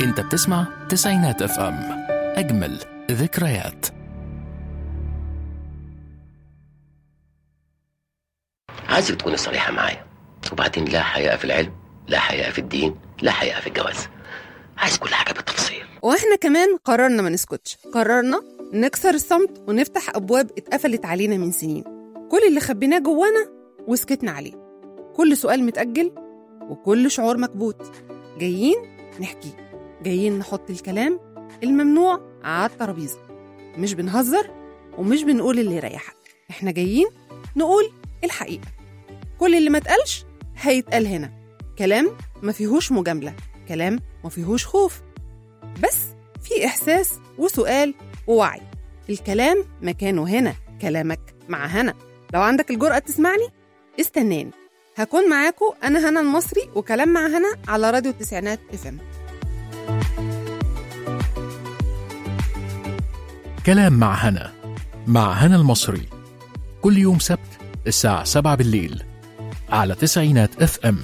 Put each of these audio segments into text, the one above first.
انت بتسمع تسعينات اف ام اجمل ذكريات عايزك تكوني صريحة معايا وبعدين لا حياء في العلم لا حياء في الدين لا حياء في الجواز عايز كل حاجة بالتفصيل واحنا كمان قررنا ما نسكتش قررنا نكسر الصمت ونفتح ابواب اتقفلت علينا من سنين كل اللي خبيناه جوانا وسكتنا عليه كل سؤال متأجل وكل شعور مكبوت جايين نحكي جايين نحط الكلام الممنوع على الترابيزة مش بنهزر ومش بنقول اللي يريحك احنا جايين نقول الحقيقة كل اللي ما اتقالش هيتقال هنا كلام ما فيهوش مجاملة كلام ما فيهوش خوف بس في إحساس وسؤال ووعي الكلام مكانه هنا كلامك مع هنا لو عندك الجرأة تسمعني استناني هكون معاكم أنا هنا المصري وكلام مع هنا على راديو التسعينات اف ام كلام مع هنا مع هنا المصري كل يوم سبت الساعة 7 بالليل على تسعينات اف ام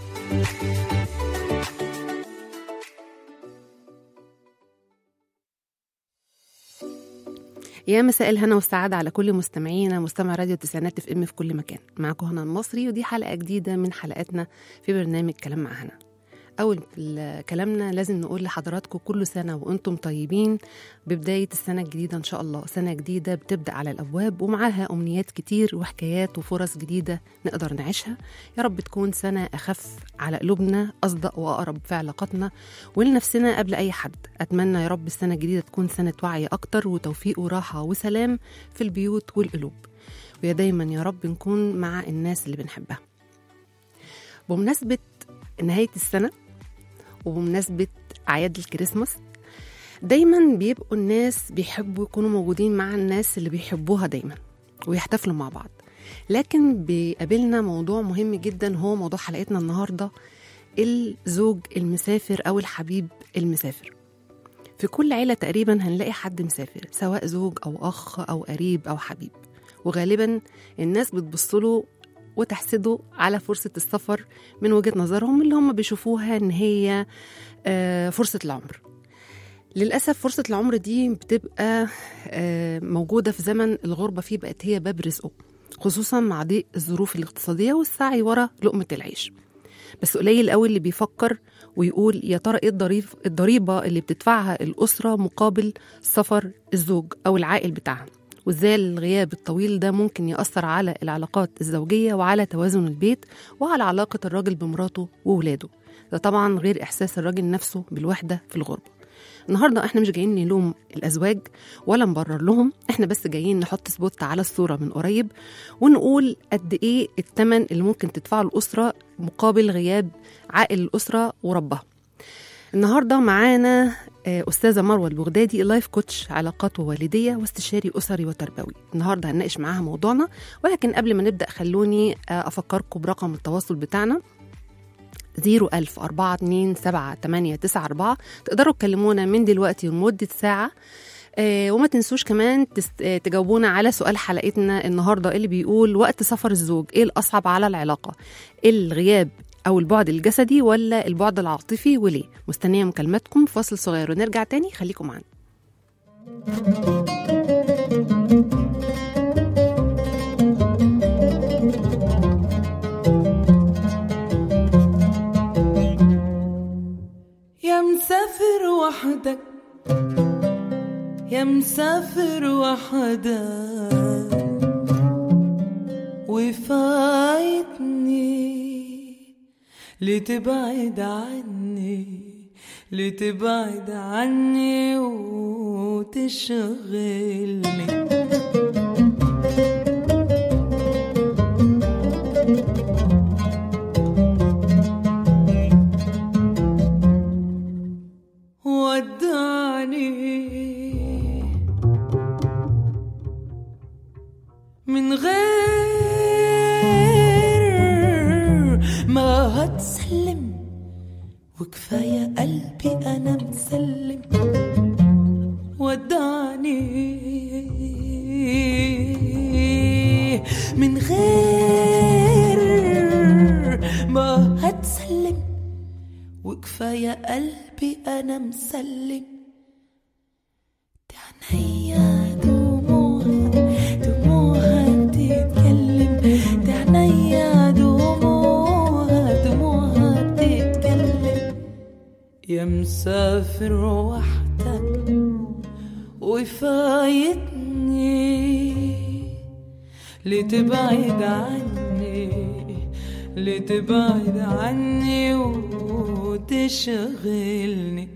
يا مساء الهنا والسعادة على كل مستمعينا مستمع راديو التسعينات اف ام في كل مكان معاكم هنا المصري ودي حلقة جديدة من حلقاتنا في برنامج كلام مع هنا أول كلامنا لازم نقول لحضراتكم كل سنة وأنتم طيبين ببداية السنة الجديدة إن شاء الله سنة جديدة بتبدأ على الأبواب ومعاها أمنيات كتير وحكايات وفرص جديدة نقدر نعيشها يا رب تكون سنة أخف على قلوبنا أصدق وأقرب في علاقاتنا ولنفسنا قبل أي حد أتمنى يا رب السنة الجديدة تكون سنة وعي أكتر وتوفيق وراحة وسلام في البيوت والقلوب ويا دايما يا رب نكون مع الناس اللي بنحبها بمناسبة نهاية السنة وبمناسبة أعياد الكريسماس دايما بيبقوا الناس بيحبوا يكونوا موجودين مع الناس اللي بيحبوها دايما ويحتفلوا مع بعض لكن بيقابلنا موضوع مهم جدا هو موضوع حلقتنا النهارده الزوج المسافر أو الحبيب المسافر في كل عيلة تقريبا هنلاقي حد مسافر سواء زوج أو أخ أو قريب أو حبيب وغالبا الناس بتبصله وتحسده على فرصة السفر من وجهة نظرهم اللي هم بيشوفوها إن هي فرصة العمر للأسف فرصة العمر دي بتبقى موجودة في زمن الغربة فيه بقت هي باب رزقه خصوصا مع ضيق الظروف الاقتصادية والسعي ورا لقمة العيش بس قليل قوي اللي بيفكر ويقول يا ترى ايه الضريف الضريبة اللي بتدفعها الأسرة مقابل سفر الزوج أو العائل بتاعها وازاي الغياب الطويل ده ممكن يأثر على العلاقات الزوجية وعلى توازن البيت وعلى علاقة الراجل بمراته وولاده ده طبعا غير إحساس الراجل نفسه بالوحدة في الغربة النهاردة احنا مش جايين نلوم الأزواج ولا نبرر لهم احنا بس جايين نحط سبوت على الصورة من قريب ونقول قد ايه التمن اللي ممكن تدفعه الأسرة مقابل غياب عائل الأسرة وربها النهارده معانا استاذه مروه البغدادي لايف كوتش علاقات ووالديه واستشاري اسري وتربوي النهارده هنناقش معاها موضوعنا ولكن قبل ما نبدا خلوني افكركم برقم التواصل بتاعنا 01000 427 تقدروا تكلمونا من دلوقتي لمدة ساعة آه وما تنسوش كمان تجاوبونا على سؤال حلقتنا النهاردة اللي بيقول وقت سفر الزوج ايه الأصعب على العلاقة الغياب أو البعد الجسدي ولا البعد العاطفي وليه مستنية مكالماتكم فاصل صغير ونرجع تاني خليكم معانا يا مسافر وحدك يا مسافر وحدك وفايتني لتبعد عني لتبعد عني وتشغلني ودعني من غير ما هتسلم وكفاية قلبي أنا مسلم ودعني من غير ما هتسلم وكفاية قلبي أنا مسلم تعنيا دموعها دموعها بتتكلم تعنيا دموعها دموعها بتتكلم يا مسافر وحدك وفايتني لتبعد عني لتبعد عني وتشغلني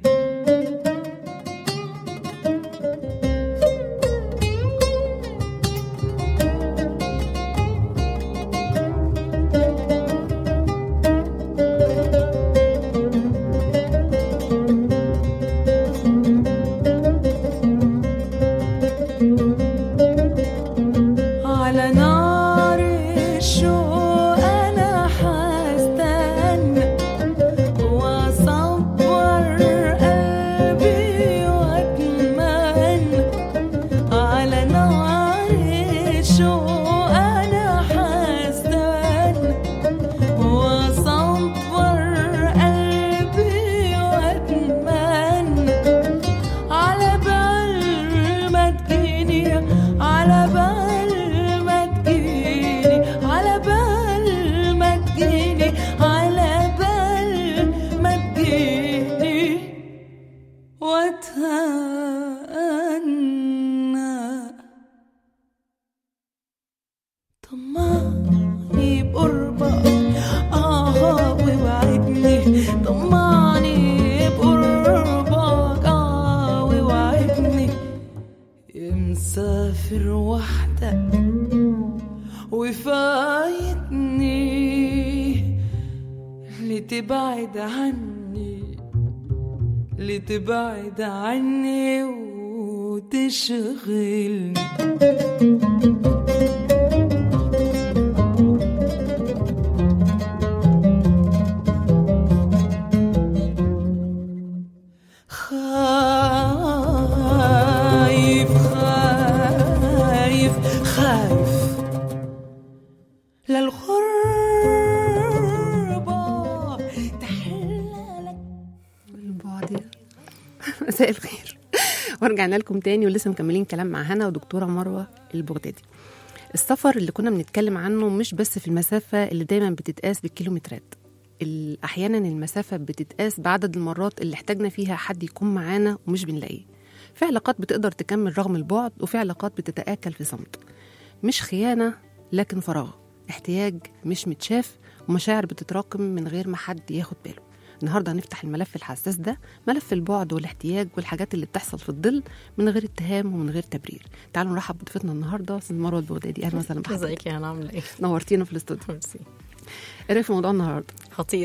على نار الشوق انا حستنى واصبر قلبي واتمنى على نار الشوق انا حستنى واصبر قلبي واتمنى على بال ما تجيني على بال ما تجيني على بال ما تجيني على بال ما تجيني واتهنى طمعني بقربك اه ووعدني طمعني بقربك اه ووعدني يا مسافر وحدك وفايتني لتبعد عني لتبعد عني وتشغلني خايف خايف خايف للغربة تحلالك البعد مساء الخير ورجعنا لكم تاني ولسه مكملين كلام مع هنا ودكتوره مروه البغدادي السفر اللي كنا بنتكلم عنه مش بس في المسافه اللي دايما بتتقاس بالكيلومترات ال- احيانا المسافه بتتقاس بعدد المرات اللي احتاجنا فيها حد يكون معانا ومش بنلاقيه في علاقات بتقدر تكمل رغم البعد وفي علاقات بتتآكل في صمت مش خيانه لكن فراغ احتياج مش متشاف ومشاعر بتتراكم من غير ما حد ياخد باله النهارده هنفتح الملف الحساس ده ملف البعد والاحتياج والحاجات اللي بتحصل في الظل من غير اتهام ومن غير تبرير تعالوا نرحب بضيفتنا النهارده استاذ مروه البغدادي اهلا وسهلا بحضرتك ازيك يا هنا عامله ايه؟ نورتينا في الاستوديو ميرسي ايه رايك في موضوع النهارده خطير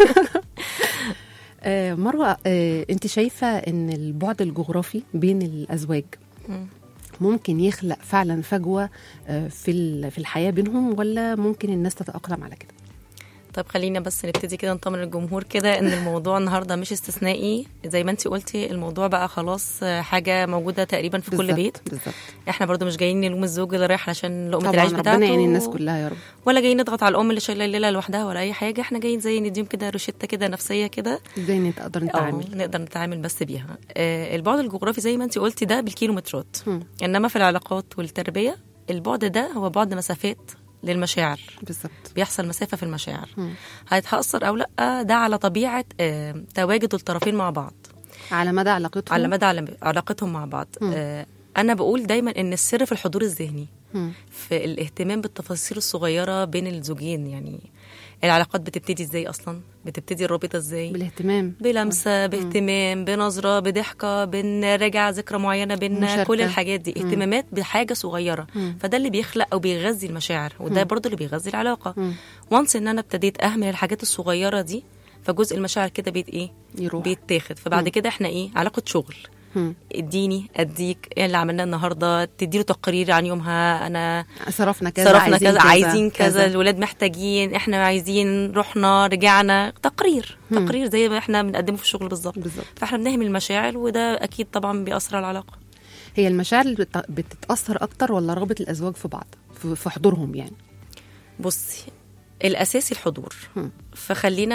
آه مروه آه انت شايفه ان البعد الجغرافي بين الازواج مم. ممكن يخلق فعلا فجوه آه في ال- في الحياه بينهم ولا ممكن الناس تتاقلم على كده طب خلينا بس نبتدي كده نطمن الجمهور كده ان الموضوع النهارده مش استثنائي زي ما انت قلتي الموضوع بقى خلاص حاجه موجوده تقريبا في كل بالظبط، بيت بالظبط احنا برضو مش جايين نلوم الزوج اللي رايح علشان لقمه طبعا العيش ربنا بتاعته يعين الناس كلها يا رب ولا جايين نضغط على الام اللي شايله الليله لوحدها ولا اي حاجه احنا جايين زي نديهم كده روشته كده نفسيه كده ازاي نقدر اه نتعامل نقدر نتعامل بس بيها آه البعد الجغرافي زي ما انت قلتي ده بالكيلومترات مم. انما في العلاقات والتربيه البعد ده هو بعد مسافات للمشاعر بالظبط بيحصل مسافه في المشاعر مم. هيتاثر او لا ده على طبيعه آه تواجد الطرفين مع بعض على مدى علاقتهم على مدى عل- علاقتهم مع بعض مم. آه انا بقول دايما ان السر في الحضور الذهني مم. في الاهتمام بالتفاصيل الصغيره بين الزوجين يعني العلاقات بتبتدي ازاي اصلا بتبتدي الرابطه ازاي بالاهتمام بلمسه باهتمام بنظره بضحكه بنراجع ذكرى معينه بينا مشاركة. كل الحاجات دي مم. اهتمامات بحاجه صغيره مم. فده اللي بيخلق او بيغذي المشاعر وده برضو اللي بيغذي العلاقه مم. وانس ان انا ابتديت اهمل الحاجات الصغيره دي فجزء المشاعر كده بيت ايه يروح بيتاخد فبعد كده احنا ايه علاقه شغل مم. اديني اديك ايه اللي عملناه النهارده تديله تقرير عن يومها انا صرفنا كذا صرفنا عايزين كذا, عايزين كذا الولاد محتاجين احنا عايزين رحنا رجعنا تقرير مم. تقرير زي ما احنا بنقدمه في الشغل بالظبط بالظبط فاحنا بنهمل المشاعر وده اكيد طبعا بيأثر على العلاقه هي المشاعر اللي بت- بتتاثر اكتر ولا رغبه الازواج في بعض في في حضورهم يعني بصي الاساسي الحضور مم. فخلينا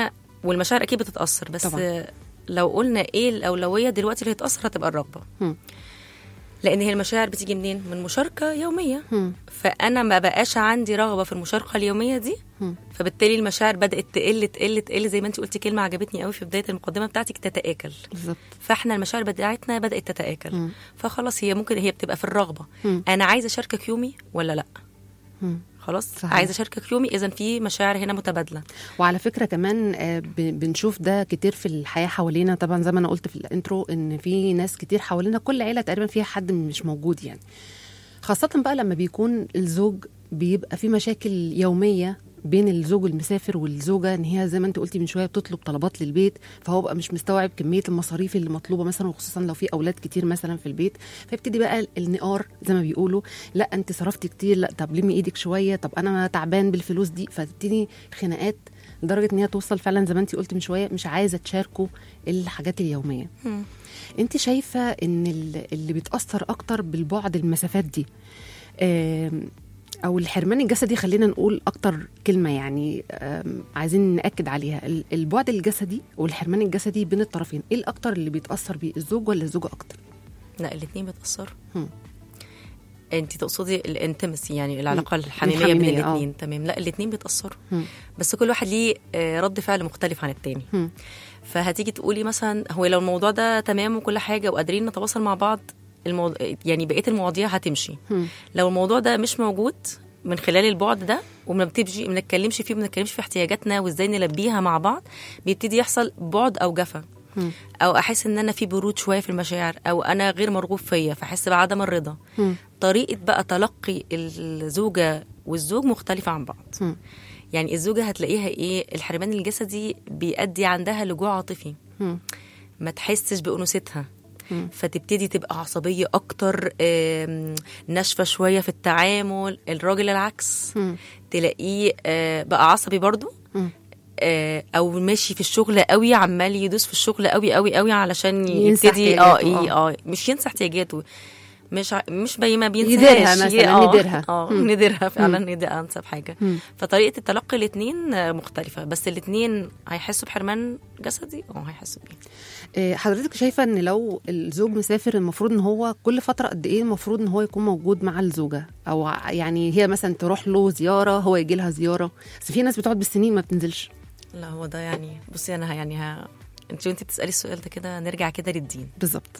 والمشاعر اكيد بتتاثر بس طبعاً. طبعا. لو قلنا ايه الاولويه دلوقتي اللي هتاثر هتبقى الرغبه مم. لان هي المشاعر بتيجي منين من مشاركه يوميه مم. فانا ما بقاش عندي رغبه في المشاركه اليوميه دي مم. فبالتالي المشاعر بدات تقل تقل تقل زي ما انت قلتي كلمه عجبتني قوي في بدايه المقدمه بتاعتك تتاكل بالظبط فاحنا المشاعر بتاعتنا بدات تتاكل مم. فخلاص هي ممكن هي بتبقى في الرغبه مم. انا عايزه اشاركك يومي ولا لا مم. خلاص صحيح. عايزه اشاركك يومي اذا في مشاعر هنا متبادله وعلى فكره كمان آه، ب- بنشوف ده كتير في الحياه حوالينا طبعا زي ما انا قلت في الانترو ان في ناس كتير حوالينا كل عيله تقريبا فيها حد مش موجود يعني خاصه بقى لما بيكون الزوج بيبقى في مشاكل يوميه بين الزوج المسافر والزوجه ان هي زي ما انت قلتي من شويه بتطلب طلبات للبيت فهو بقى مش مستوعب كميه المصاريف اللي مطلوبه مثلا وخصوصا لو في اولاد كتير مثلا في البيت فيبتدي بقى النقار زي ما بيقولوا لا انت صرفتي كتير لا طب لمي ايدك شويه طب انا تعبان بالفلوس دي فتبتدي خناقات لدرجه ان هي توصل فعلا زي ما انت قلتي من شويه مش عايزه تشاركوا الحاجات اليوميه انت شايفه ان ال- اللي بيتاثر اكتر بالبعد المسافات دي آم، او الحرمان الجسدي خلينا نقول اكتر كلمه يعني آم، عايزين ناكد عليها ال- البعد الجسدي والحرمان الجسدي بين الطرفين ايه الاكتر اللي بيتاثر بيه الزوج ولا الزوجه اكتر لا الاثنين بيتاثروا هم. انت تقصدي الانتمسي يعني العلاقه الحميميه الحميمية، بين آه. الاثنين تمام لا الاثنين بيتاثروا هم. بس كل واحد ليه آه، رد فعل مختلف عن التاني هم. فهتيجي تقولي مثلا هو لو الموضوع ده تمام وكل حاجه وقادرين نتواصل مع بعض الموضوع يعني بقيه المواضيع هتمشي هم. لو الموضوع ده مش موجود من خلال البعد ده وما بتبجي ما بنتكلمش فيه وما بنتكلمش في احتياجاتنا وازاي نلبيها مع بعض بيبتدي يحصل بعد او جفا هم. او احس ان انا في برود شويه في المشاعر او انا غير مرغوب فيا فاحس بعدم الرضا هم. طريقه بقى تلقي الزوجه والزوج مختلفه عن بعض هم. يعني الزوجه هتلاقيها ايه الحرمان الجسدي بيؤدي عندها لجوع عاطفي هم. ما تحسش بانوثتها مم. فتبتدي تبقى عصبيه اكتر آم، ناشفه شويه في التعامل الراجل العكس هم. تلاقيه آه، بقى عصبي برضو هم. آه، او ماشي في الشغل قوي عمال يدوس في الشغل قوي قوي قوي علشان ينسى يبتدي اه احتياجاته، ي- اه مش ينسى احتياجاته مش ع- مش بي ما يديرها بينساهاش مثلاً، ي- اه يديرها. اه مم. نديرها فعلا دي انسب حاجه مم. فطريقه التلقي الاثنين مختلفه بس الاثنين هيحسوا بحرمان جسدي اه هيحسوا بيه آه، حضرتك شايفه ان لو الزوج مسافر المفروض ان هو كل فتره قد ايه المفروض ان هو يكون موجود مع الزوجه او ع- يعني هي مثلا تروح له زياره هو يجي لها زياره بس في ناس بتقعد بالسنين ما بتنزلش لا هو ده يعني بصي انا ه- يعني ها انت وانت بتسالي السؤال ده كده نرجع كده للدين بالظبط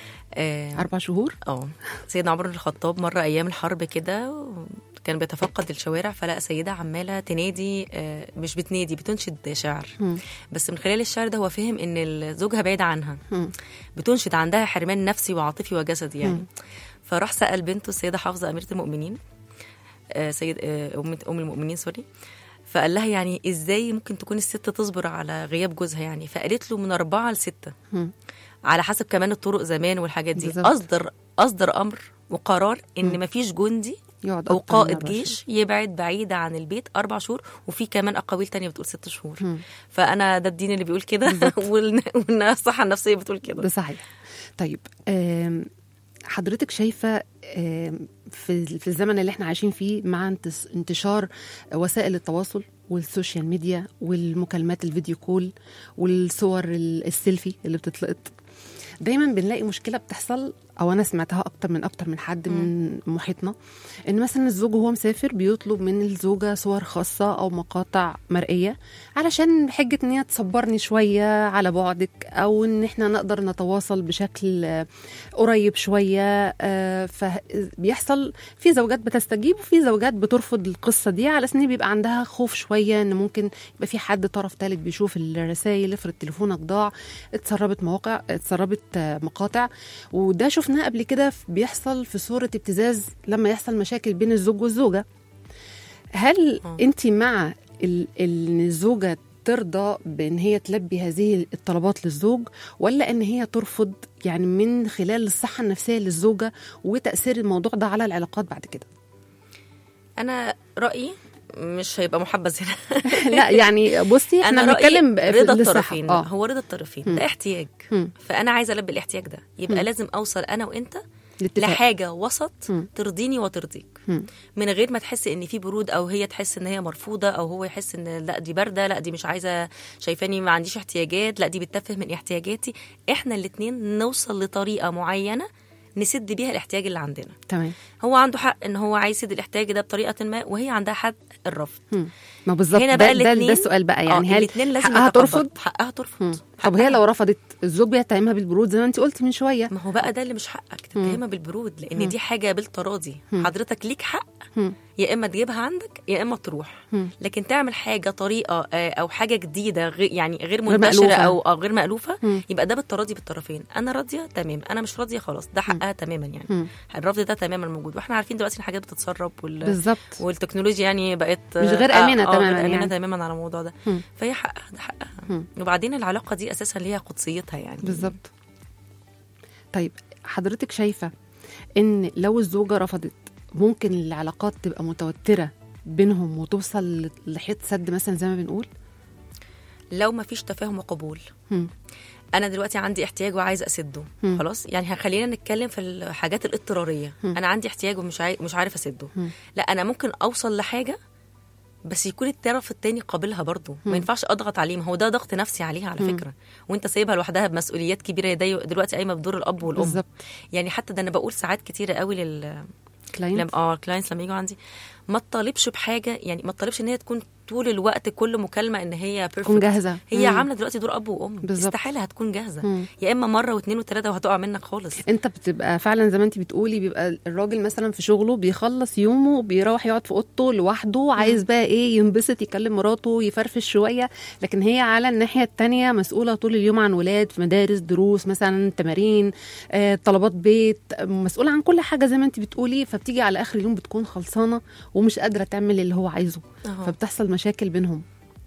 اه اربع شهور اه سيدنا عمر بن الخطاب مره ايام الحرب كده كان بيتفقد الشوارع فلقى سيده عماله تنادي آه، مش بتنادي بتنشد شعر مم. بس من خلال الشعر ده هو فهم ان زوجها بعيد عنها مم. بتنشد عندها حرمان نفسي وعاطفي وجسدي يعني مم. فراح سال بنته السيده حافظه اميره المؤمنين آه، سيد آه، ام ام المؤمنين سوري فقال لها يعني ازاي ممكن تكون الست تصبر على غياب جوزها يعني فقالت له من أربعة لستة مم. على حسب كمان الطرق زمان والحاجات دي بالظبط. اصدر اصدر امر وقرار ان مفيش جندي يقعد او أكتر من قائد أربع جيش يبعد بعيد عن البيت اربع شهور وفي كمان اقاويل تانية بتقول ست شهور مم. فانا ده الدين اللي بيقول كده والن- والناس الصحه النفسيه بتقول كده ده صحيح طيب آم، حضرتك شايفه آم، في في الزمن اللي احنا عايشين فيه مع انتس- انتشار وسائل التواصل والسوشيال ميديا والمكالمات الفيديو كول والصور ال- السيلفي اللي بتتلقط دايما بنلاقي مشكله بتحصل او انا سمعتها اكتر من اكتر من حد من محيطنا ان مثلا الزوج وهو مسافر بيطلب من الزوجه صور خاصه او مقاطع مرئيه علشان حجه ان هي تصبرني شويه على بعدك او ان احنا نقدر نتواصل بشكل آه، قريب شويه آه، فبيحصل في زوجات بتستجيب وفي زوجات بترفض القصه دي على اساس ان بيبقى عندها خوف شويه ان ممكن يبقى في حد طرف ثالث بيشوف الرسائل افرض تليفونك ضاع اتسربت مواقع اتسربت آه، مقاطع وده شفناه قبل كده في- بيحصل في صوره ابتزاز لما يحصل مشاكل بين الزوج والزوجه هل آه. انت مع ال- ان الزوجه ترضى بان هي تلبي هذه الطلبات للزوج ولا ان هي ترفض يعني من خلال الصحه النفسيه للزوجه وتاثير الموضوع ده على العلاقات بعد كده انا رايي مش هيبقى محبذ هنا لا يعني بصي احنا انا بنتكلم رأيي في رضا للصحة. الطرفين اه هو رضا الطرفين مم. ده احتياج مم. فانا عايزه البي الاحتياج ده يبقى مم. لازم اوصل انا وانت الاتفاق. لحاجه وسط مم. ترضيني وترضيك مم. من غير ما تحس ان في برود او هي تحس ان هي مرفوضه او هو يحس ان لا دي بارده لا دي مش عايزه شايفاني ما عنديش احتياجات لا دي بتتفه من احتياجاتي احنا الاتنين نوصل لطريقه معينه نسد بيها الاحتياج اللي عندنا تمام هو عنده حق ان هو عايز يسد الاحتياج ده بطريقه ما وهي عندها حق الرفض مم. ما بالظبط هنا ده, بقى ده, ده الاتنين- السؤال بقى يعني آه، هل الاتنين لازم حقها يتقبلوا. ترفض حقها مم. ترفض طب هي لو رفضت الزوج بيتهمها بالبرود زي ما انت قلتي من شويه ما هو بقى ده اللي مش حقك تتهمها بالبرود لان دي حاجه بالتراضي حضرتك ليك حق مم. يا اما تجيبها عندك يا اما تروح مم. لكن تعمل حاجه طريقه آه، او حاجه جديده غير يعني غير غير منتشره مألوفة. او او غير مالوفه مم. يبقى ده بالتراضي بالطرفين انا راضيه تمام انا مش راضيه خلاص ده حقها تماما يعني مم. الرفض ده تماما موجود واحنا عارفين دلوقتي ان الحاجات بتتسرب وال... بالظبط والتكنولوجيا يعني بقت مش غير آمنة آه، تماماً غير آمنة يعني. تماما على الموضوع ده مم. فهي حقها ده حقها مم. وبعدين العلاقه دي اساسا ليها قدسيتها يعني بالظبط طيب حضرتك شايفه ان لو الزوجه رفضت ممكن العلاقات تبقى متوتره بينهم وتوصل لحيط سد مثلا زي ما بنقول لو ما فيش تفاهم وقبول مم. انا دلوقتي عندي احتياج وعايز اسده مم. خلاص يعني خلينا نتكلم في الحاجات الاضطراريه مم. انا عندي احتياج ومش عاي... مش عارف اسده مم. لا انا ممكن اوصل لحاجه بس يكون الطرف التاني قابلها برضه مم. ما ينفعش اضغط عليه ما هو ده ضغط نفسي عليها على مم. فكره وانت سايبها لوحدها بمسؤوليات كبيره هي دي- دلوقتي قايمه بدور الاب والام بالظبط يعني حتى ده انا بقول ساعات كتيره قوي لل كلاينت لما اه الكلاينتس لما يجوا عندي ما تطالبش بحاجه يعني ما تطالبش ان هي تكون طول الوقت كل مكالمه ان هي تكون perfect. جاهزه هي مم. عامله دلوقتي دور اب وام بالظبط. استحاله هتكون جاهزه مم. يا اما مره واثنين وثلاثه وهتقع منك خالص انت بتبقى فعلا زي ما انت بتقولي بيبقى الراجل مثلا في شغله بيخلص يومه بيروح يقعد في اوضته لوحده عايز بقى ايه ينبسط يكلم مراته يفرفش شويه لكن هي على الناحيه التانية مسؤوله طول اليوم عن ولاد في مدارس دروس مثلا تمارين آه، طلبات بيت مسؤوله عن كل حاجه زي ما انت بتقولي فبتيجي على اخر اليوم بتكون خلصانه ومش قادره تعمل اللي هو عايزه أهو. فبتحصل مشاكل بينهم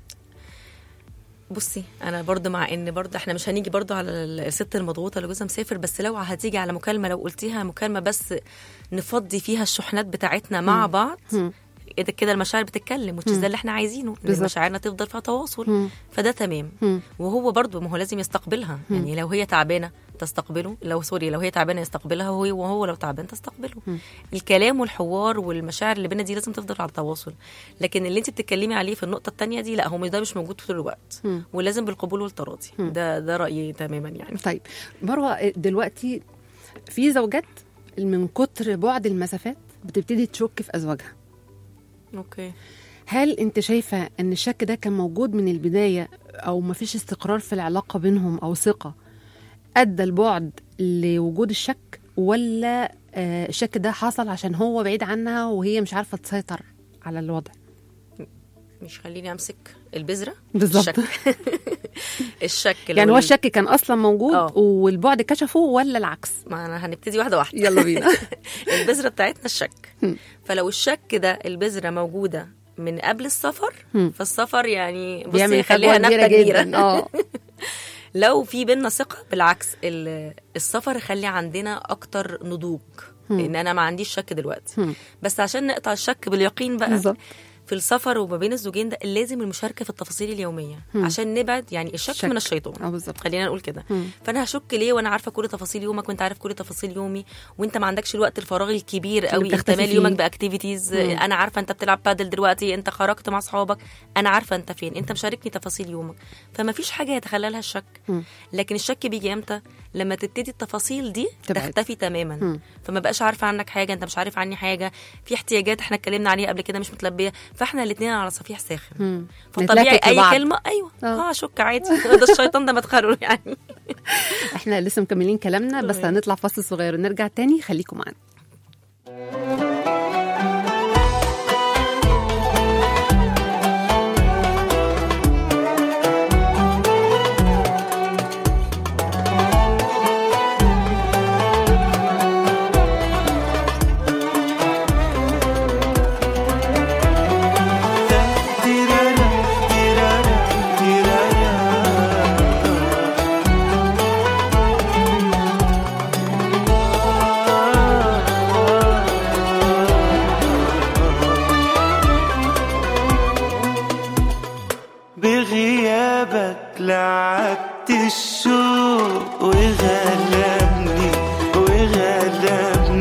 بصي انا برضو مع ان برضو احنا مش هنيجي برضو على الست المضغوطه اللي جوزها مسافر بس لو هتيجي على مكالمه لو قلتيها مكالمه بس نفضي فيها الشحنات بتاعتنا مع بعض مم. إيه ده كده المشاعر بتتكلم وتش مم. ده اللي احنا عايزينه إن بالظبط. مشاعرنا تفضل فيها تواصل مم. فده تمام مم. وهو برضو ما هو لازم يستقبلها يعني لو هي تعبانه تستقبله لو سوري لو هي تعبانه يستقبلها وهو وهو لو تعبان تستقبله مم. الكلام والحوار والمشاعر اللي بينا دي لازم تفضل على التواصل لكن اللي انت بتتكلمي عليه في النقطه الثانيه دي لا هو مش ده مش موجود طول الوقت مم. ولازم بالقبول والتراضي ده ده رايي تماما يعني طيب مروه دلوقتي في زوجات من كتر بعد المسافات بتبتدي تشك في ازواجها اوكي هل انت شايفه ان الشك ده كان موجود من البدايه او مفيش استقرار في العلاقه بينهم او ثقه ادى البعد لوجود الشك ولا آه، الشك ده حصل عشان هو بعيد عنها وهي مش عارفه تسيطر على الوضع مش خليني امسك البذره بالظبط. الشك الشك لو يعني هو ال- الشك كان اصلا موجود آه. والبعد كشفه ولا العكس ما انا هنبتدي واحده واحده يلا بينا البذره بتاعتنا الشك هم. فلو الشك ده البذره موجوده من قبل السفر هم. فالسفر يعني بصي بيعمل خليها فجوه نبته كبيره كبيره جدا اه لو في بينا ثقه بالعكس ال- السفر يخلي عندنا اكتر نضوج هم. لان انا ما عنديش شك دلوقتي هم. بس عشان نقطع الشك باليقين بقى بالظبط في السفر وما بين الزوجين ده لازم المشاركه في التفاصيل اليوميه هم. عشان نبعد يعني الشك, الشك. من الشيطان اه بالظبط خلينا نقول كده هم. فانا هشك ليه وانا عارفه كل تفاصيل يومك وانت عارف كل تفاصيل يومي وانت ما عندكش الوقت الفراغ الكبير قوي انت بتختفي مال فيه. يومك باكتيفيتيز مم. انا عارفه انت بتلعب بادل دلوقتي انت خرجت مع اصحابك انا عارفه انت فين انت مشاركني تفاصيل يومك فما فيش حاجه يتخلى لها الشك مم. لكن الشك بيجي امتى لما تبتدي التفاصيل دي تبعد. تختفي تماما مم. فما بقاش عارفه عنك حاجه انت مش عارف عني حاجه في احتياجات احنا اتكلمنا عليها قبل كده مش متلبيه فاحنا الاثنين على صفيح ساخن مم. فطبيعي نتلكك اي لبعض. كلمه ايوه آه. اه اشك عادي ده الشيطان ده مدخله يعني احنا لسه مكملين كلامنا بس تمام. هنطلع فاصل صغير ونرجع تاني خليكم معانا بغيابك لعبت الشوق وغلبني وغلبني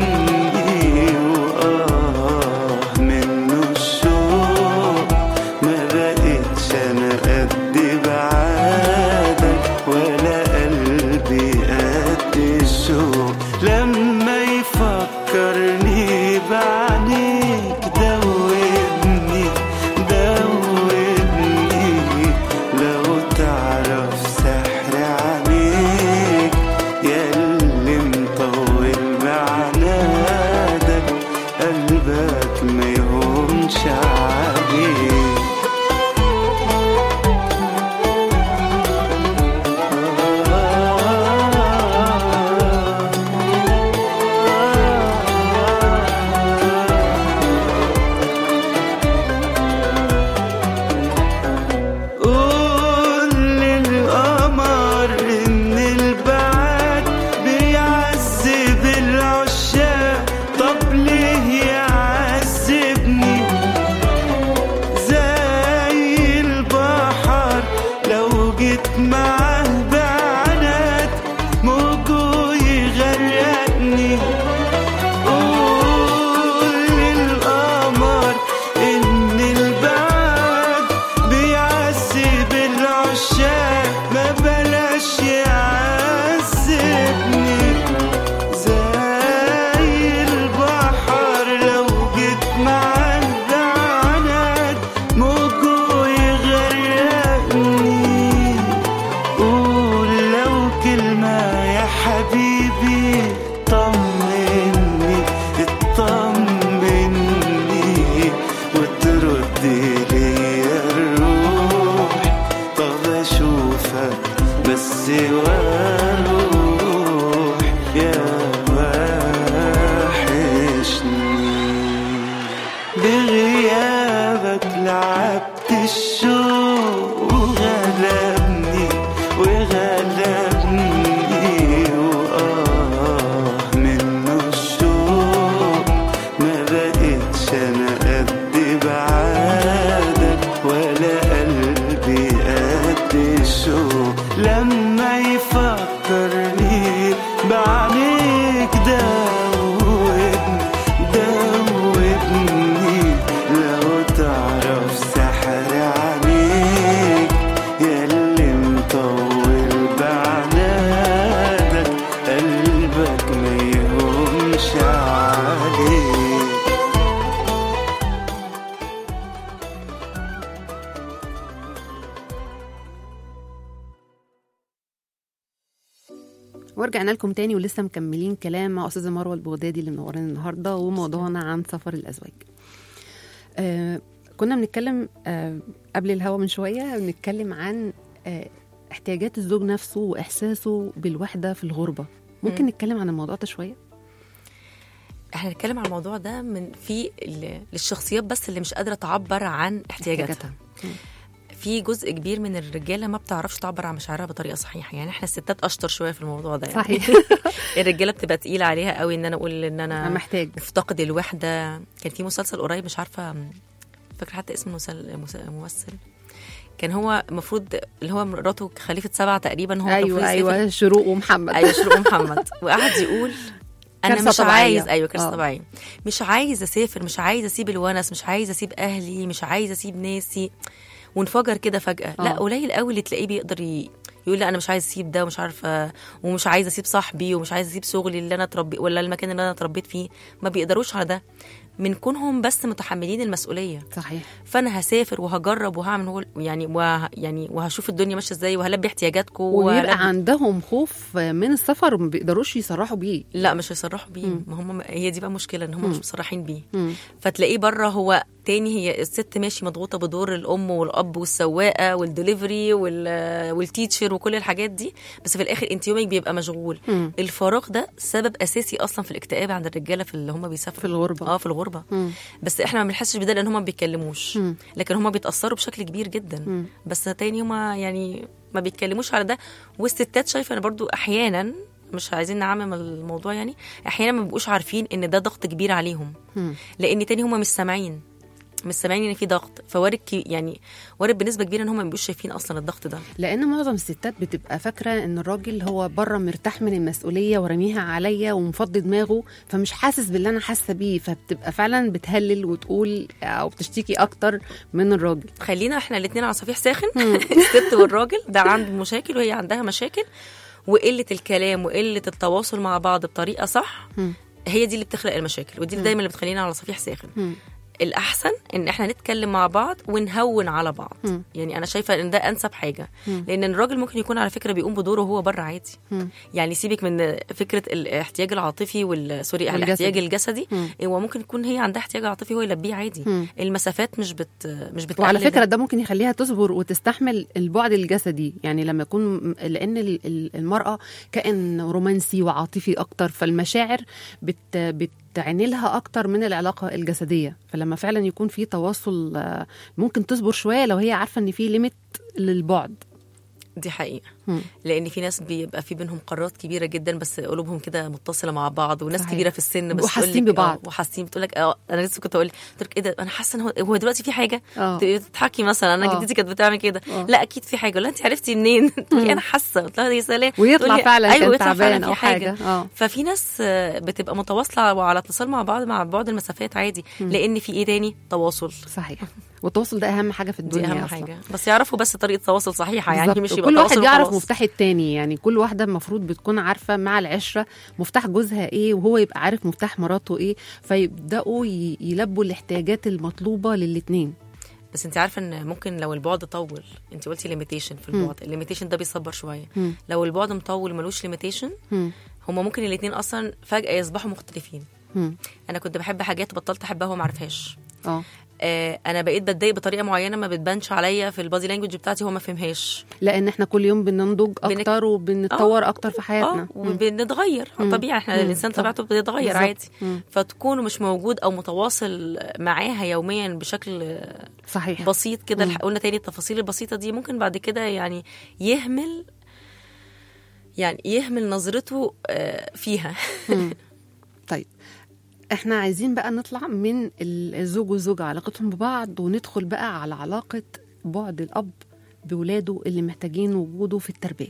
بس واروح يا وحشني بغيابك لعبت الشوق وغلبني وغلبني وآه منه الشوق ما بقتش أنا قد بعادك ولا قلبي قد الشوق لما يفكرني بعينيك دوبني دوبني لو تعرف سحر عليك ياللي مطول بعنادك قلبك ما يهمش عليك ورجعنا لكم تاني ولسه مكملين كلام مع استاذه مروه البغدادي اللي منورانا النهارده وموضوعنا عن سفر الازواج. آه كنا بنتكلم آه قبل الهوا من شويه بنتكلم عن آه احتياجات الزوج نفسه واحساسه بالوحده في الغربه. ممكن مم. نتكلم عن الموضوع ده شويه؟ احنا هنتكلم عن الموضوع ده من في ال- للشخصيات بس اللي مش قادره تعبر عن احتياجاتها في جزء كبير من الرجاله ما بتعرفش تعبر عن مشاعرها بطريقه صحيحه يعني احنا الستات اشطر شويه في الموضوع ده يعني. صحيح الرجاله بتبقى تقيله عليها قوي ان انا اقول ان انا انا محتاج مفتقد الوحده كان في مسلسل قريب مش عارفه فاكره حتى اسم المسل- المس- الممثل كان هو المفروض اللي هو مراته خليفه سبعه تقريبا هو المفروض ايوه يسافر- ايوه شروق ومحمد ايوه شروق محمد وقعد يقول انا كارثة مش طبيعية. عايز ايوه كارثه آه. طبيعيه مش عايز اسافر مش عايز اسيب الونس مش عايز اسيب اهلي مش عايز اسيب ناسي وانفجر كده فجاه لا آه. قليل قوي اللي تلاقيه بيقدر ي... يقول لا انا مش عايز اسيب ده ومش عارفه ومش عايز اسيب صاحبي ومش عايز اسيب شغلي اللي انا اتربي ولا المكان اللي انا اتربيت فيه ما بيقدروش على ده من كونهم بس متحملين المسؤوليه صحيح فانا هسافر وهجرب وهعمل هو يعني وه يعني وهشوف الدنيا ماشيه ازاي وهلبي احتياجاتكم وبيبقى عندهم خوف من السفر وما بيقدروش يصرحوا بيه لا مش هيصرحوا بيه مم. ما هم هي دي بقى مشكله ان هم مم. مش مصرحين بيه مم. فتلاقيه بره هو تاني هي الست ماشي مضغوطه بدور الام والاب والسواقه والدليفري وال والتيتشر وكل الحاجات دي بس في الاخر انت يومك بيبقى مشغول مم. الفراغ ده سبب اساسي اصلا في الاكتئاب عند الرجاله في اللي هم بيسافروا في الغربة. اه في الغربه مم. بس احنا ما بنحسش بده لان هم ما بيتكلموش مم. لكن هم بيتاثروا بشكل كبير جدا مم. بس تاني هم يعني ما بيتكلموش على ده والستات شايفه انا برضو احيانا مش عايزين نعمم الموضوع يعني احيانا ما بيبقوش عارفين ان ده ضغط كبير عليهم مم. لان تاني هم مش سامعين مش سامعين ان في ضغط فوارد كي- يعني وارد بنسبه كبيره ان هم ما بيبقوش شايفين اصلا الضغط ده لان معظم الستات بتبقى فاكره ان الراجل هو بره مرتاح من المسؤوليه ورميها عليا ومفضي دماغه فمش حاسس باللي انا حاسه بيه فبتبقى فعلا بتهلل وتقول او بتشتكي اكتر من الراجل خلينا احنا الاثنين على صفيح ساخن الست والراجل ده عنده مشاكل وهي عندها مشاكل وقله الكلام وقله التواصل مع بعض بطريقه صح مم. هي دي اللي بتخلق المشاكل ودي اللي دايما اللي بتخلينا على صفيح ساخن مم. الاحسن ان احنا نتكلم مع بعض ونهون على بعض مم. يعني انا شايفه ان ده انسب حاجه مم. لان الراجل ممكن يكون على فكره بيقوم بدوره وهو بره عادي مم. يعني سيبك من فكره الاحتياج العاطفي وال سوري والجسدي. الاحتياج الجسدي مم. هو ممكن يكون هي عندها احتياج عاطفي هو يلبيه عادي مم. المسافات مش بت مش بتقلل وعلى فكره ده. ده ممكن يخليها تصبر وتستحمل البعد الجسدي يعني لما يكون لان ال- ال- المراه كائن رومانسي وعاطفي اكتر فالمشاعر بت بتعني لها اكتر من العلاقه الجسديه فلما فعلا يكون في تواصل آه، ممكن تصبر شويه لو هي عارفه ان في ليميت للبعد دي حقيقه مم. لان في ناس بيبقى في بينهم قرارات كبيره جدا بس قلوبهم كده متصله مع بعض وناس صحيح. كبيره في السن بس بيبقوا تقول حاسين لك- ببعض. آه، وحاسين بتقول لك اه انا لسه كنت اقول قلت لك ايه ده انا حاسه ان هو هو دلوقتي في حاجه اه تضحكي مثلا انا آه. جدتي كانت بتعمل كده آه. لا اكيد في حاجه ولا انت عرفتي منين مم. تقولي انا حاسه قلت لها يا سلام ويطلع تقولي فعلا أيوة كان ويطلع فعلاً تعبان في او حاجه اه ففي ناس آه، بتبقى متواصله وعلى اتصال مع بعض مع بعد المسافات عادي مم. لان في ايه تاني تواصل صحيح والتواصل ده اهم حاجه في دي الدنيا اهم أصلاً. حاجه بس يعرفوا بس طريقه تواصل صحيحه يعني بالظبط. مش يبقى كل واحد تواصل يعرف وخلاص. مفتاح التاني يعني كل واحده المفروض بتكون عارفه مع العشره مفتاح جوزها ايه وهو يبقى عارف مفتاح مراته ايه فيبداوا ي- يلبوا الاحتياجات المطلوبه للاتنين بس انت عارفه ان ممكن لو البعد طول انت قلتي ليميتيشن في البعد الليميتيشن ده بيصبر شويه مم. لو البعد مطول ملوش ليميتيشن مم. هما ممكن الاثنين اصلا فجاه يصبحوا مختلفين مم. انا كنت بحب حاجات وبطلت احبها وما عرفهاش اه آه انا بقيت بتضايق بطريقه معينه ما بتبانش عليا في البادي لانجوج بتاعتي هو ما فهمهاش لان احنا كل يوم بننضج بنك- اكتر وبنتطور اكتر في حياتنا اه وبنتغير طبيعي احنا الانسان طبيعته بيتغير بالظبط. عادي مم. فتكون مش موجود او متواصل معاها يوميا بشكل صحيح بسيط كده مم. الح- قلنا تاني التفاصيل البسيطه دي ممكن بعد كده يعني يهمل يعني يهمل نظرته آه، فيها طيب احنا عايزين بقى نطلع من ال- الزوج والزوجة علاقتهم ببعض وندخل بقى على علاقة بعد الأب بولاده اللي محتاجين وجوده في التربية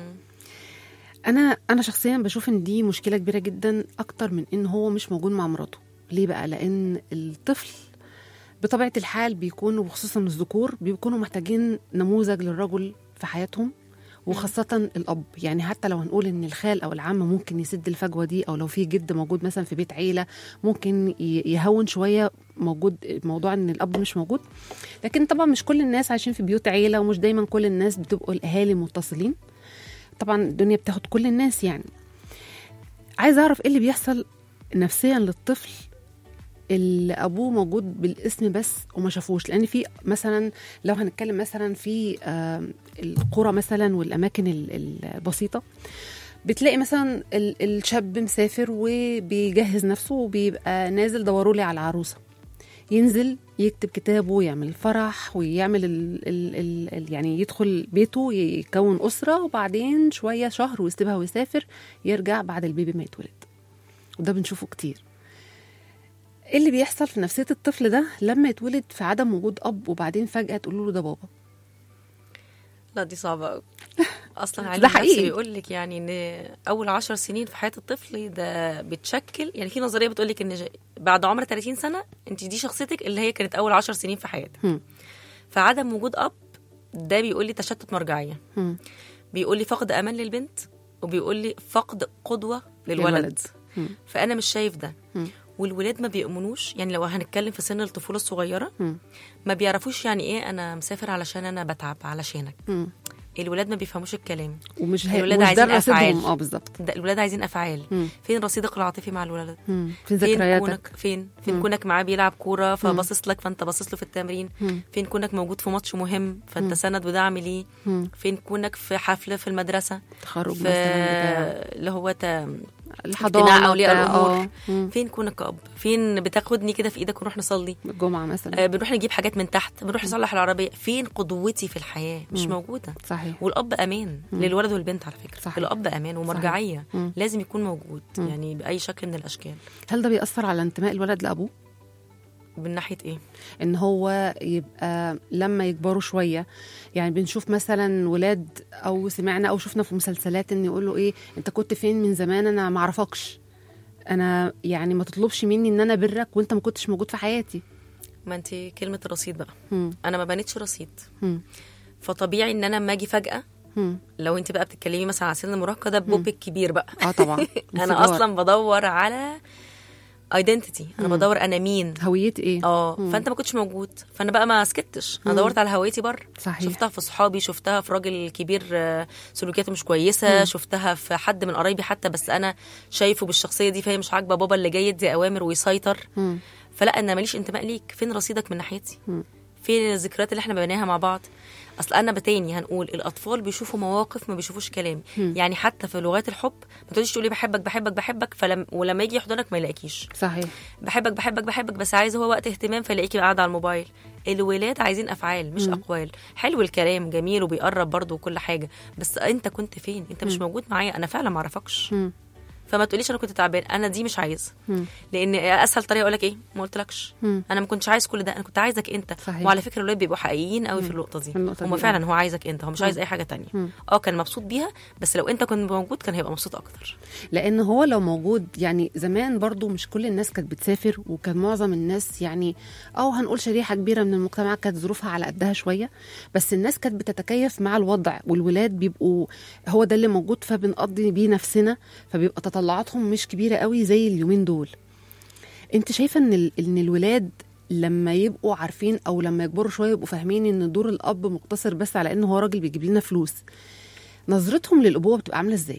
أنا أنا شخصيا بشوف إن دي مشكلة كبيرة جدا أكتر من إن هو مش موجود مع مراته ليه بقى؟ لأن الطفل بطبيعة الحال بيكونوا وخصوصا الذكور بيكونوا محتاجين نموذج للرجل في حياتهم وخاصة الأب يعني حتى لو هنقول إن الخال أو العم ممكن يسد الفجوة دي أو لو في جد موجود مثلا في بيت عيلة ممكن ي- يهون شوية موجود موضوع إن الأب مش موجود لكن طبعا مش كل الناس عايشين في بيوت عيلة ومش دايما كل الناس بتبقوا الأهالي متصلين طبعا الدنيا بتاخد كل الناس يعني عايزة أعرف إيه اللي بيحصل نفسيا للطفل اللي ابوه موجود بالاسم بس وما شافوش لان في مثلا لو هنتكلم مثلا في آم، القرى مثلا والاماكن ال- البسيطه بتلاقي مثلا ال- الشاب مسافر وبيجهز نفسه وبيبقى نازل دوروا لي على العروسه ينزل يكتب كتابه يعمل فرح ويعمل ال ال ال ال يعني يدخل بيته يكون أسرة وبعدين شوية شهر ويسيبها ويسافر يرجع بعد البيبي ما يتولد وده بنشوفه كتير ايه اللي بيحصل في نفسية الطفل ده لما يتولد في عدم وجود أب وبعدين فجأة تقول له ده بابا لا دي صعبة قوي اصلا ده علم النفس حقيقي. بيقول لك يعني ان اول عشر سنين في حياه الطفل ده بتشكل يعني في نظريه بتقول لك ان ج- بعد عمر 30 سنه انت دي شخصيتك اللي هي كانت اول عشر سنين في حياتك هم. فعدم وجود اب ده بيقول لي تشتت مرجعيه هم. بيقول لي فقد امان للبنت وبيقول لي فقد قدوه للولد, للولد. للولد. هم. فانا مش شايف ده هم. والولاد ما بيؤمنوش يعني لو هنتكلم في سن الطفوله الصغيره هم. ما بيعرفوش يعني ايه انا مسافر علشان انا بتعب علشانك هم. الولاد ما بيفهموش الكلام ومش هي... الولاد مش عايزين ده رصيدهم. أفعال. اه بالظبط ده الولاد عايزين افعال مم. فين رصيدك العاطفي مع الولد هم. فين فين ذكرياتك كونك فين فين مم. كونك معاه بيلعب كوره فباصص لك فانت باصص له في التمرين مم. فين كونك موجود في ماتش مهم فانت سند ودعم ليه هم. فين كونك في حفله في المدرسه تخرج في مثلا بتاع اللي هو ت... الحضانة اجتماع اولياء بتاع- الامور اه هم. فين كونك كأب فين بتاخدني كده في ايدك ونروح نصلي الجمعة مثلا آه بنروح نجيب حاجات من تحت بنروح نصلح العربيه فين قدوتي في الحياه مش موجوده صحيح والاب امان للولد والبنت على فكره صحيح. الاب امان ومرجعيه مم. لازم يكون موجود يعني باي شكل من الاشكال هل ده بيأثر على انتماء الولد لأبوه؟ من ناحيه ايه ان هو يبقى لما يكبروا شويه يعني بنشوف مثلا ولاد او سمعنا او شفنا في مسلسلات ان يقولوا ايه انت كنت فين من زمان انا ما اعرفكش انا يعني ما تطلبش مني ان انا برك وانت ما كنتش موجود في حياتي ما انت كلمه الرصيد بقى هم. انا ما بنيتش رصيد هم. فطبيعي ان انا لما اجي فجاه هم. لو انت بقى بتتكلمي مثلا على سن المراهقه ده بوب الكبير بقى اه طبعا انا انفجار. اصلا بدور على ايدنتيتي انا بدور انا مين هويتي ايه اه فانت ما كنتش موجود فانا بقى ما سكتش انا دورت على هويتي بره صحيح. شفتها في صحابي شفتها في راجل كبير آه، سلوكياته مش كويسه شفتها في حد من قرايبي حتى بس انا شايفه بالشخصيه دي فهي مش عاجبه بابا اللي جاي يدي اوامر ويسيطر مم. فلا انا ماليش انتماء ليك فين رصيدك من ناحيتي فين الذكريات اللي احنا بنيناها مع بعض اصل انا بتاني هنقول الاطفال بيشوفوا مواقف ما بيشوفوش كلام يعني حتى في لغات الحب ما تقوليش تقولي بحبك بحبك بحبك فلم ولما يجي يحضنك ما يلاقيش صحيح بحبك بحبك بحبك بس عايز هو وقت اهتمام فيلاقيكي قاعده على الموبايل الولاد عايزين افعال مش اقوال حلو الكلام جميل وبيقرب برضه وكل حاجه بس انت كنت فين انت مش موجود معايا انا فعلا ما اعرفكش مم. فما تقوليش انا كنت تعبان انا دي مش عايزه مم. لان اسهل طريقه اقول لك ايه ما قلتلكش مم. انا ما كنتش عايز كل ده انا كنت عايزك انت صحيح. وعلى فكره الولاد بيبقوا حقيقيين قوي في النقطه دي في النقطة هم دي، فعلا هو عايزك انت هو مش عايز اي حاجه تانية اه كان مبسوط بيها بس لو انت كنت موجود كان هيبقى مبسوط اكتر لان هو لو موجود يعني زمان برضو مش كل الناس كانت بتسافر وكان معظم الناس يعني او هنقول شريحه كبيره من المجتمع كانت ظروفها على قدها شويه بس الناس كانت بتتكيف مع الوضع والولاد بيبقوا هو ده اللي موجود فبنقضي بيه نفسنا فبيبقى تطلعاتهم مش كبيره قوي زي اليومين دول انت شايفه ان ال- ان الولاد لما يبقوا عارفين او لما يكبروا شويه يبقوا فاهمين ان دور الاب مقتصر بس على انه هو راجل بيجيب لنا فلوس نظرتهم للابوه بتبقى عامله ازاي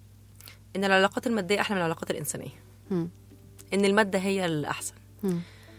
ان العلاقات الماديه احلى من العلاقات الانسانيه مم. ان الماده هي الاحسن مم.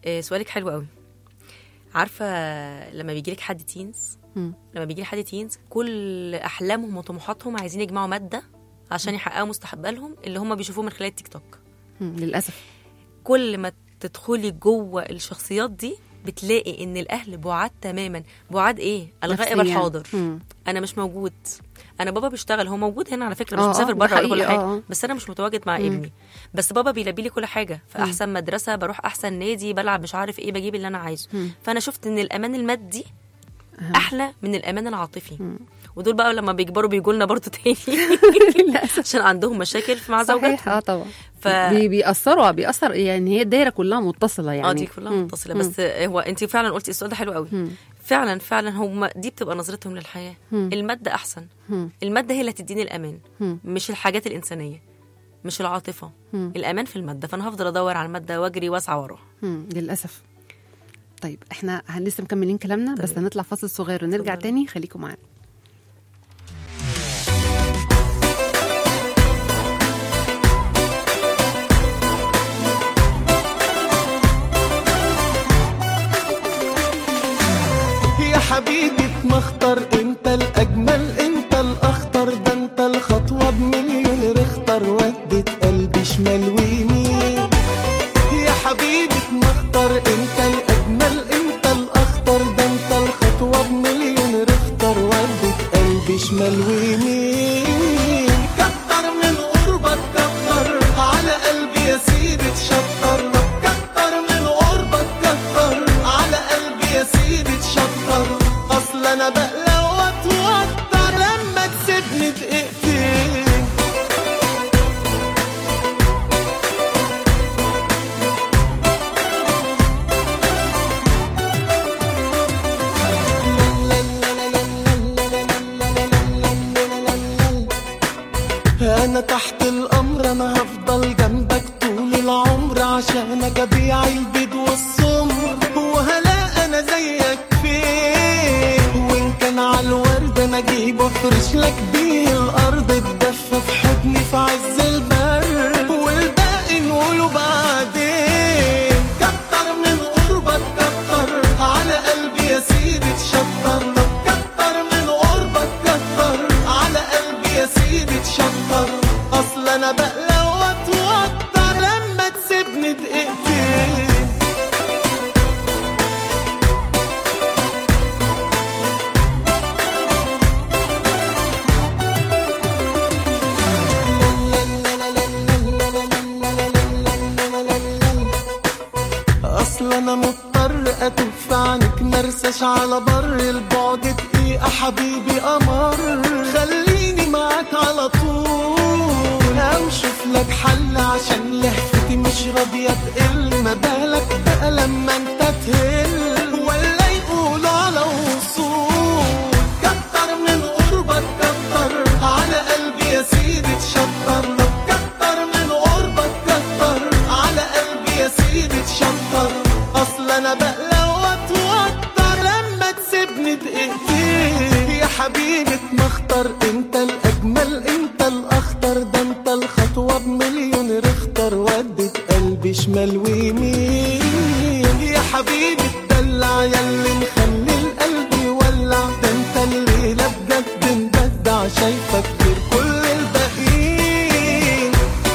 آه، سؤالك حلو قوي عارفه لما بيجي لك حد تينز مم. لما بيجي لي حد تينز كل احلامهم وطموحاتهم عايزين يجمعوا ماده عشان يحققوا مستقبلهم اللي هم بيشوفوه من خلال التيك توك مم. للاسف كل ما تدخلي جوه الشخصيات دي بتلاقي ان الاهل بعاد تماما بعاد ايه الغائب نفسياً. الحاضر مم. انا مش موجود انا بابا بيشتغل هو موجود هنا على فكره مش آه، آه، مسافر ده بره ولا كل حقيقي، حاجه آه، آه. بس انا مش متواجد مع ابني بس بابا بيلبي لي كل حاجه في احسن مدرسه بروح احسن نادي بلعب مش عارف ايه بجيب اللي انا عايزه فانا شفت ان الامان المادي احلى من الامان العاطفي ودول بقى لما بيكبروا بيجوا لنا برضه تاني للاسف عشان عندهم مشاكل مع زوجاتهم صحيح اه طبعا ف- بي بيأثروا بيأثر يعني هي الدايره كلها متصله يعني اه دي كلها مم. متصله مم. بس هو انت فعلا قلتي السؤال ده حلو قوي فعلا فعلا هم دي بتبقى نظرتهم للحياه الماده احسن مم. الماده هي اللي هتديني الامان مم. مش الحاجات الانسانيه مش العاطفه الامان في الماده فانا هفضل ادور على الماده واجري واسعى وراها مم. للاسف طيب احنا هن- لسه مكملين كلامنا بس تمام. هنطلع فاصل صغير ونرجع اتفضلي. تاني خليكم معانا يا حبيبي مختار انت الاجمل انت الاخطر ده انت الخطوه بمليون رختر ودت قلبي شمال ويمين يا حبيبي مختار انت الاجمل انت الاخطر ده انت الخطوه بمليون رختر ودت قلبي شمال ويمين كتر من قربك كتر على قلبي يا سيدي تشطر كتر من قربك كتر على قلبي يا سيدي تشطر اصل انا بقلق واتوتر لما تسيبني دقيقتين انا تحت الامر انا هفضل جنبك طول العمر عشانك ابيع البيض والسمر وهلا انا زيك فين وان كان على الورد انا اجيب وافرش لك بيه الارض اتدفى في حضني في عز البر والباقي نقوله بعدين كتر من قربك كتر على قلبي يا سيدي تشطر كتر من قربك كتر على قلبي يا سيدي تشطر اصل انا بقلق واتوتر لما تسيبني دقيقتين اصل انا مضطر اتف عنك مرساش على بر البعد دقيقة حبيبي قمر خليني معاك على طول او شوف لك حل عشان لهفتي مش راضية تقل ما بالك بقى لما انت تهل ولا يقولوا على وصول كتر من قربك كتر على قلبي يا سيدي تشطر كتر من قربك كتر على قلبي يا سيدي تشطر اصل انا بقلق واتوتر لما تسيبني دقيقتين يا حبيبي مختار انت الاجمل انت الاخطر ده انت الخطوه بمليون رختر ودت قلبي شمال ويمين يا حبيبي الدلع ياللي مخلي القلب يولع ده انت الليله بجد مبدع شايفك غير كل الباقيين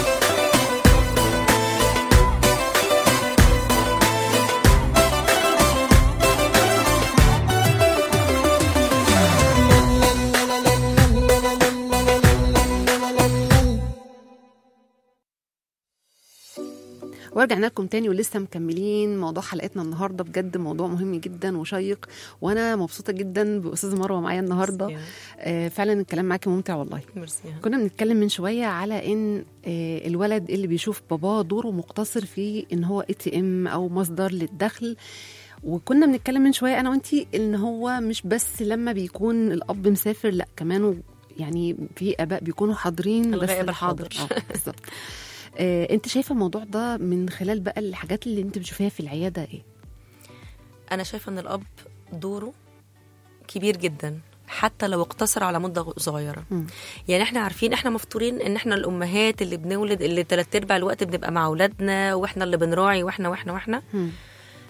ورجعنا لكم تاني ولسه مكملين موضوع حلقتنا النهارده بجد موضوع مهم جدا وشيق وانا مبسوطه جدا باستاذه مروه معايا النهارده ميرسي. آه فعلا الكلام معاكي ممتع والله ميرسي كنا بنتكلم من شويه على ان آه الولد اللي بيشوف باباه دوره مقتصر في ان هو اي تي ام او مصدر للدخل وكنا بنتكلم من شويه انا وانتي ان هو مش بس لما بيكون الاب مسافر لا كمان و- يعني في اباء بيكونوا حاضرين بس الغائب الحاضر الحاضر. اه بالظبط آه انت شايفه الموضوع ده من خلال بقى الحاجات اللي انت بتشوفيها في العياده ايه انا شايفه ان الاب دوره كبير جدا حتى لو اقتصر على مده غ- صغيره مم. يعني احنا عارفين احنا مفطورين ان احنا الامهات اللي بنولد اللي تلات ارباع الوقت بنبقى مع اولادنا واحنا اللي بنراعي واحنا واحنا واحنا مم.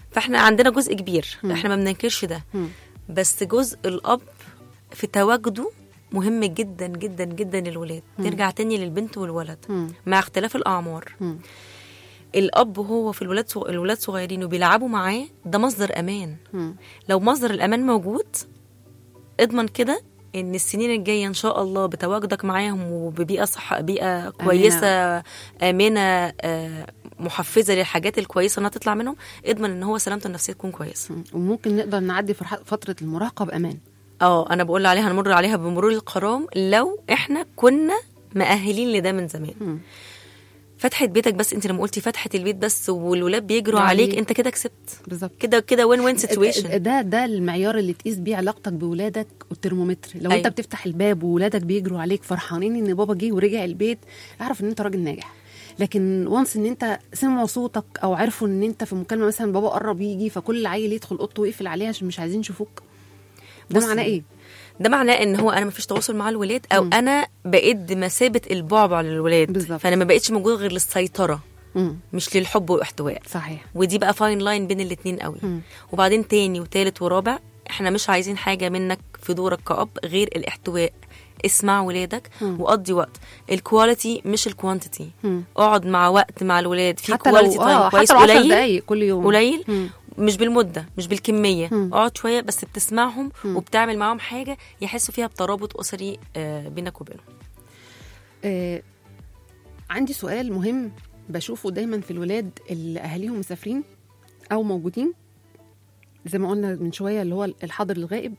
فاحنا عندنا جزء كبير مم. احنا ما بننكرش ده مم. بس جزء الاب في تواجده مهم جدا جدا جدا للولاد نرجع تاني للبنت والولد مم. مع اختلاف الاعمار مم. الاب وهو في الولاد صغ... الولاد صغيرين وبيلعبوا معاه ده مصدر امان مم. لو مصدر الامان موجود اضمن كده ان السنين الجايه ان شاء الله بتواجدك معاهم وببيئه صح بيئه كويسه امنه آه، محفزه للحاجات الكويسه انها تطلع منهم اضمن ان هو سلامته النفسيه تكون كويسه مم. وممكن نقدر نعدي فرح- فتره المراهقه بامان اه انا بقول عليها هنمر عليها بمرور الكرام لو احنا كنا مأهلين لده من زمان مم. فتحة بيتك بس انت لما قلتي فتحة البيت بس والولاد بيجروا يعني- عليك انت كده كسبت بالظبط كده كده وين وين سيتويشن ده ده المعيار اللي تقيس بيه علاقتك بولادك والترمومتر لو أيوة. انت بتفتح الباب وولادك بيجروا عليك فرحانين ان بابا جه ورجع البيت اعرف ان انت راجل ناجح لكن وانس ان انت سمعوا صوتك او عرفوا ان انت في مكالمه مثلا بابا قرب يجي فكل عيل يدخل اوضته ويقفل عليها عشان مش عايزين يشوفوك ده بصي، معناه ايه؟ ده معناه ان هو انا مفيش تواصل مع الولاد او مم. انا بقيت بمثابه البعبع للولاد بالظبط. فانا ما بقتش موجود غير للسيطره مم. مش للحب والاحتواء صحيح ودي بقى فاين لاين بين الاتنين قوي مم. وبعدين تاني وتالت ورابع احنا مش عايزين حاجه منك في دورك كأب غير الاحتواء اسمع ولادك مم. وقضي وقت الكواليتي مش الكوانتيتي مم. اقعد مع وقت مع الولاد في حتى كواليتي لو تايم اه كويس حتى لو 10 قليل دقايق كل يوم قليل مم. مش بالمده مش بالكميه مم. اقعد شويه بس بتسمعهم مم. وبتعمل معاهم حاجه يحسوا فيها بترابط اسري آه، بينك وبينهم آه عندي سؤال مهم بشوفه دايما في الولاد اللي اهاليهم مسافرين او موجودين زي ما قلنا من شويه اللي هو الحاضر الغائب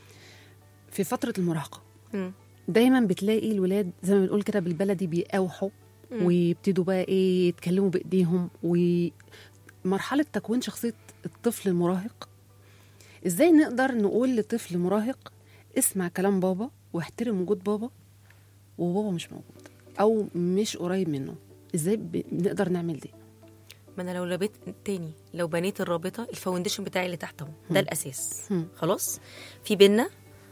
في فتره المراهقه مم. دايما بتلاقي الولاد زي ما بنقول كده بالبلدي بيقاوحوا مم. ويبتدوا بقى ايه يتكلموا بايديهم ومرحله تكوين شخصيه الطفل المراهق ازاي نقدر نقول لطفل مراهق اسمع كلام بابا واحترم وجود بابا وبابا مش موجود او مش قريب منه ازاي ب- نقدر نعمل دي ما انا لو لبيت تاني لو بنيت الرابطه الفاونديشن بتاعي اللي تحت اهو ده الاساس مم. خلاص في بينا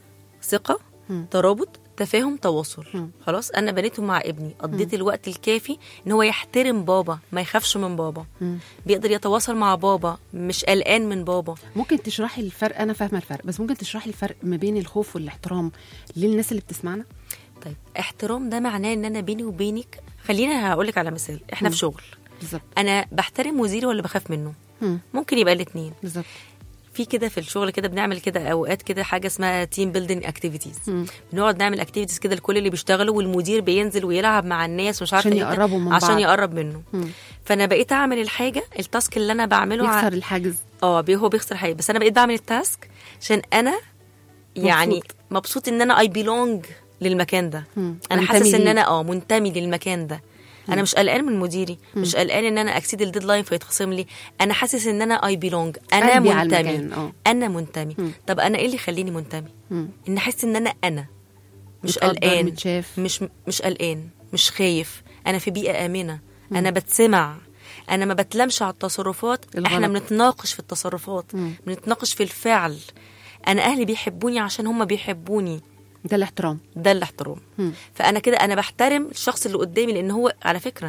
ثقه مم. ترابط تفاهم تواصل مم. خلاص انا بنيته مع ابني قضيت الوقت الكافي ان هو يحترم بابا ما يخافش من بابا مم. بيقدر يتواصل مع بابا مش قلقان من بابا ممكن تشرحي الفرق انا فاهمه الفرق بس ممكن تشرحي الفرق ما بين الخوف والاحترام للناس اللي بتسمعنا طيب احترام ده معناه ان انا بيني وبينك خلينا هقول لك على مثال احنا في شغل بالظبط انا بحترم مديري ولا بخاف منه مم. ممكن يبقى الاثنين بالظبط في كده في الشغل كده بنعمل كده اوقات كده حاجه اسمها تيم بيلدينج اكتيفيتيز مم. بنقعد نعمل اكتيفيتيز كده لكل اللي بيشتغلوا والمدير بينزل ويلعب مع الناس مش عارفه عشان إيه ده، يقربوا من عشان بعض. يقرب منه مم. فانا بقيت اعمل الحاجه التاسك اللي انا بعمله ع- يكسر الحاجز اه بي- هو بيخسر حاجه بس انا بقيت بعمل التاسك عشان انا يعني مبسوط. مبسوط ان انا اي بيلونج للمكان ده مم. انا منتمي حاسس ان ليه. انا اه منتمي للمكان ده انا مش قلقان من مديري مش قلقان ان انا اكسيد الديدلاين فيتخصم لي انا حاسس ان انا اي بيلونج انا قلبي على منتمي المكان، آه. انا منتمي طب انا ايه اللي يخليني منتمي مم. ان احس ان انا انا مش متقدر، قلقان متشاف. مش مش قلقان مش خايف انا في بيئه امنه انا بتسمع انا ما بتلمش على التصرفات الغلط. احنا بنتناقش في التصرفات مم. بنتناقش في الفعل انا اهلي بيحبوني عشان هم بيحبوني ده الاحترام ده الاحترام مم. فانا كده انا بحترم الشخص اللي قدامي لان هو على فكره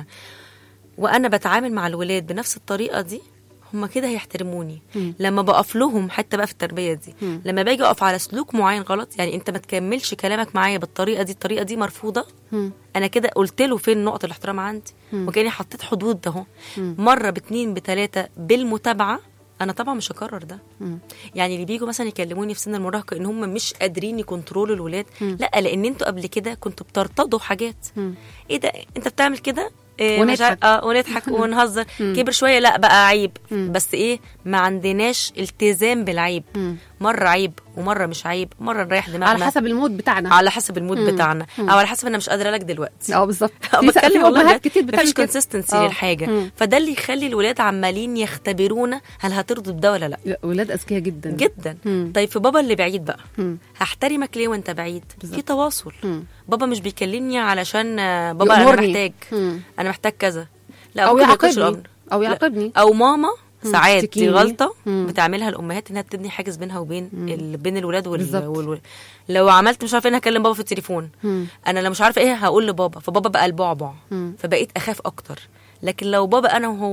وانا بتعامل مع الولاد بنفس الطريقه دي هم كده هيحترموني مم. لما بقف لهم حتى بقى في التربيه دي مم. لما باجي اقف على سلوك معين غلط يعني انت ما تكملش كلامك معايا بالطريقه دي الطريقه دي مرفوضه مم. انا كده قلت له فين نقطه الاحترام عندي وكاني حطيت حدود ده اهو مره باتنين بتلاته بالمتابعه انا طبعا مش هكرر ده مم. يعني اللي بيجوا مثلا يكلموني في سن المراهقه ان هم مش قادرين يكونترولوا الولاد لا لان انتوا قبل كده كنتوا بترتضوا حاجات مم. ايه ده انت بتعمل كده إيه مش ونضحك. عارف- اه ونضحك ونهزر كبر شويه لا بقى عيب مم. بس ايه ما عندناش التزام بالعيب مم. مره عيب ومره مش عيب مره نريح دماغنا على حسب المود بتاعنا على حسب المود بتاعنا او على حسب انا مش قادره لك دلوقتي اه بالظبط اه في- بتكلم في والله امهات بجد. كتير بتعمل مفيش كده. كونسيستنسي آه. للحاجه مم. فده اللي يخلي الولاد عمالين يختبرونا هل هترضوا بده ولا لا لا، ولاد اذكياء جدا جدا مم. طيب في بابا اللي بعيد بقى مم. هحترمك ليه وانت بعيد بالظبط. في تواصل مم. بابا مش بيكلمني علشان آه، بابا انا يأمرني. محتاج مم. انا محتاج كذا لا او ممكن ما يكونش يعاقبني الأمر. او لا. يعاقبني او ماما ساعات دي تشتكيني. غلطه مم. بتعملها الامهات انها بتبني حاجز بينها وبين ال... بين الولاد وال... بالظبط. وال... لو عملت مش عارفه ايه هكلم بابا في التليفون مم. انا لو مش عارفه ايه هقول لبابا فبابا بقى البعبع مم. فبقيت اخاف اكتر لكن لو بابا انا وهو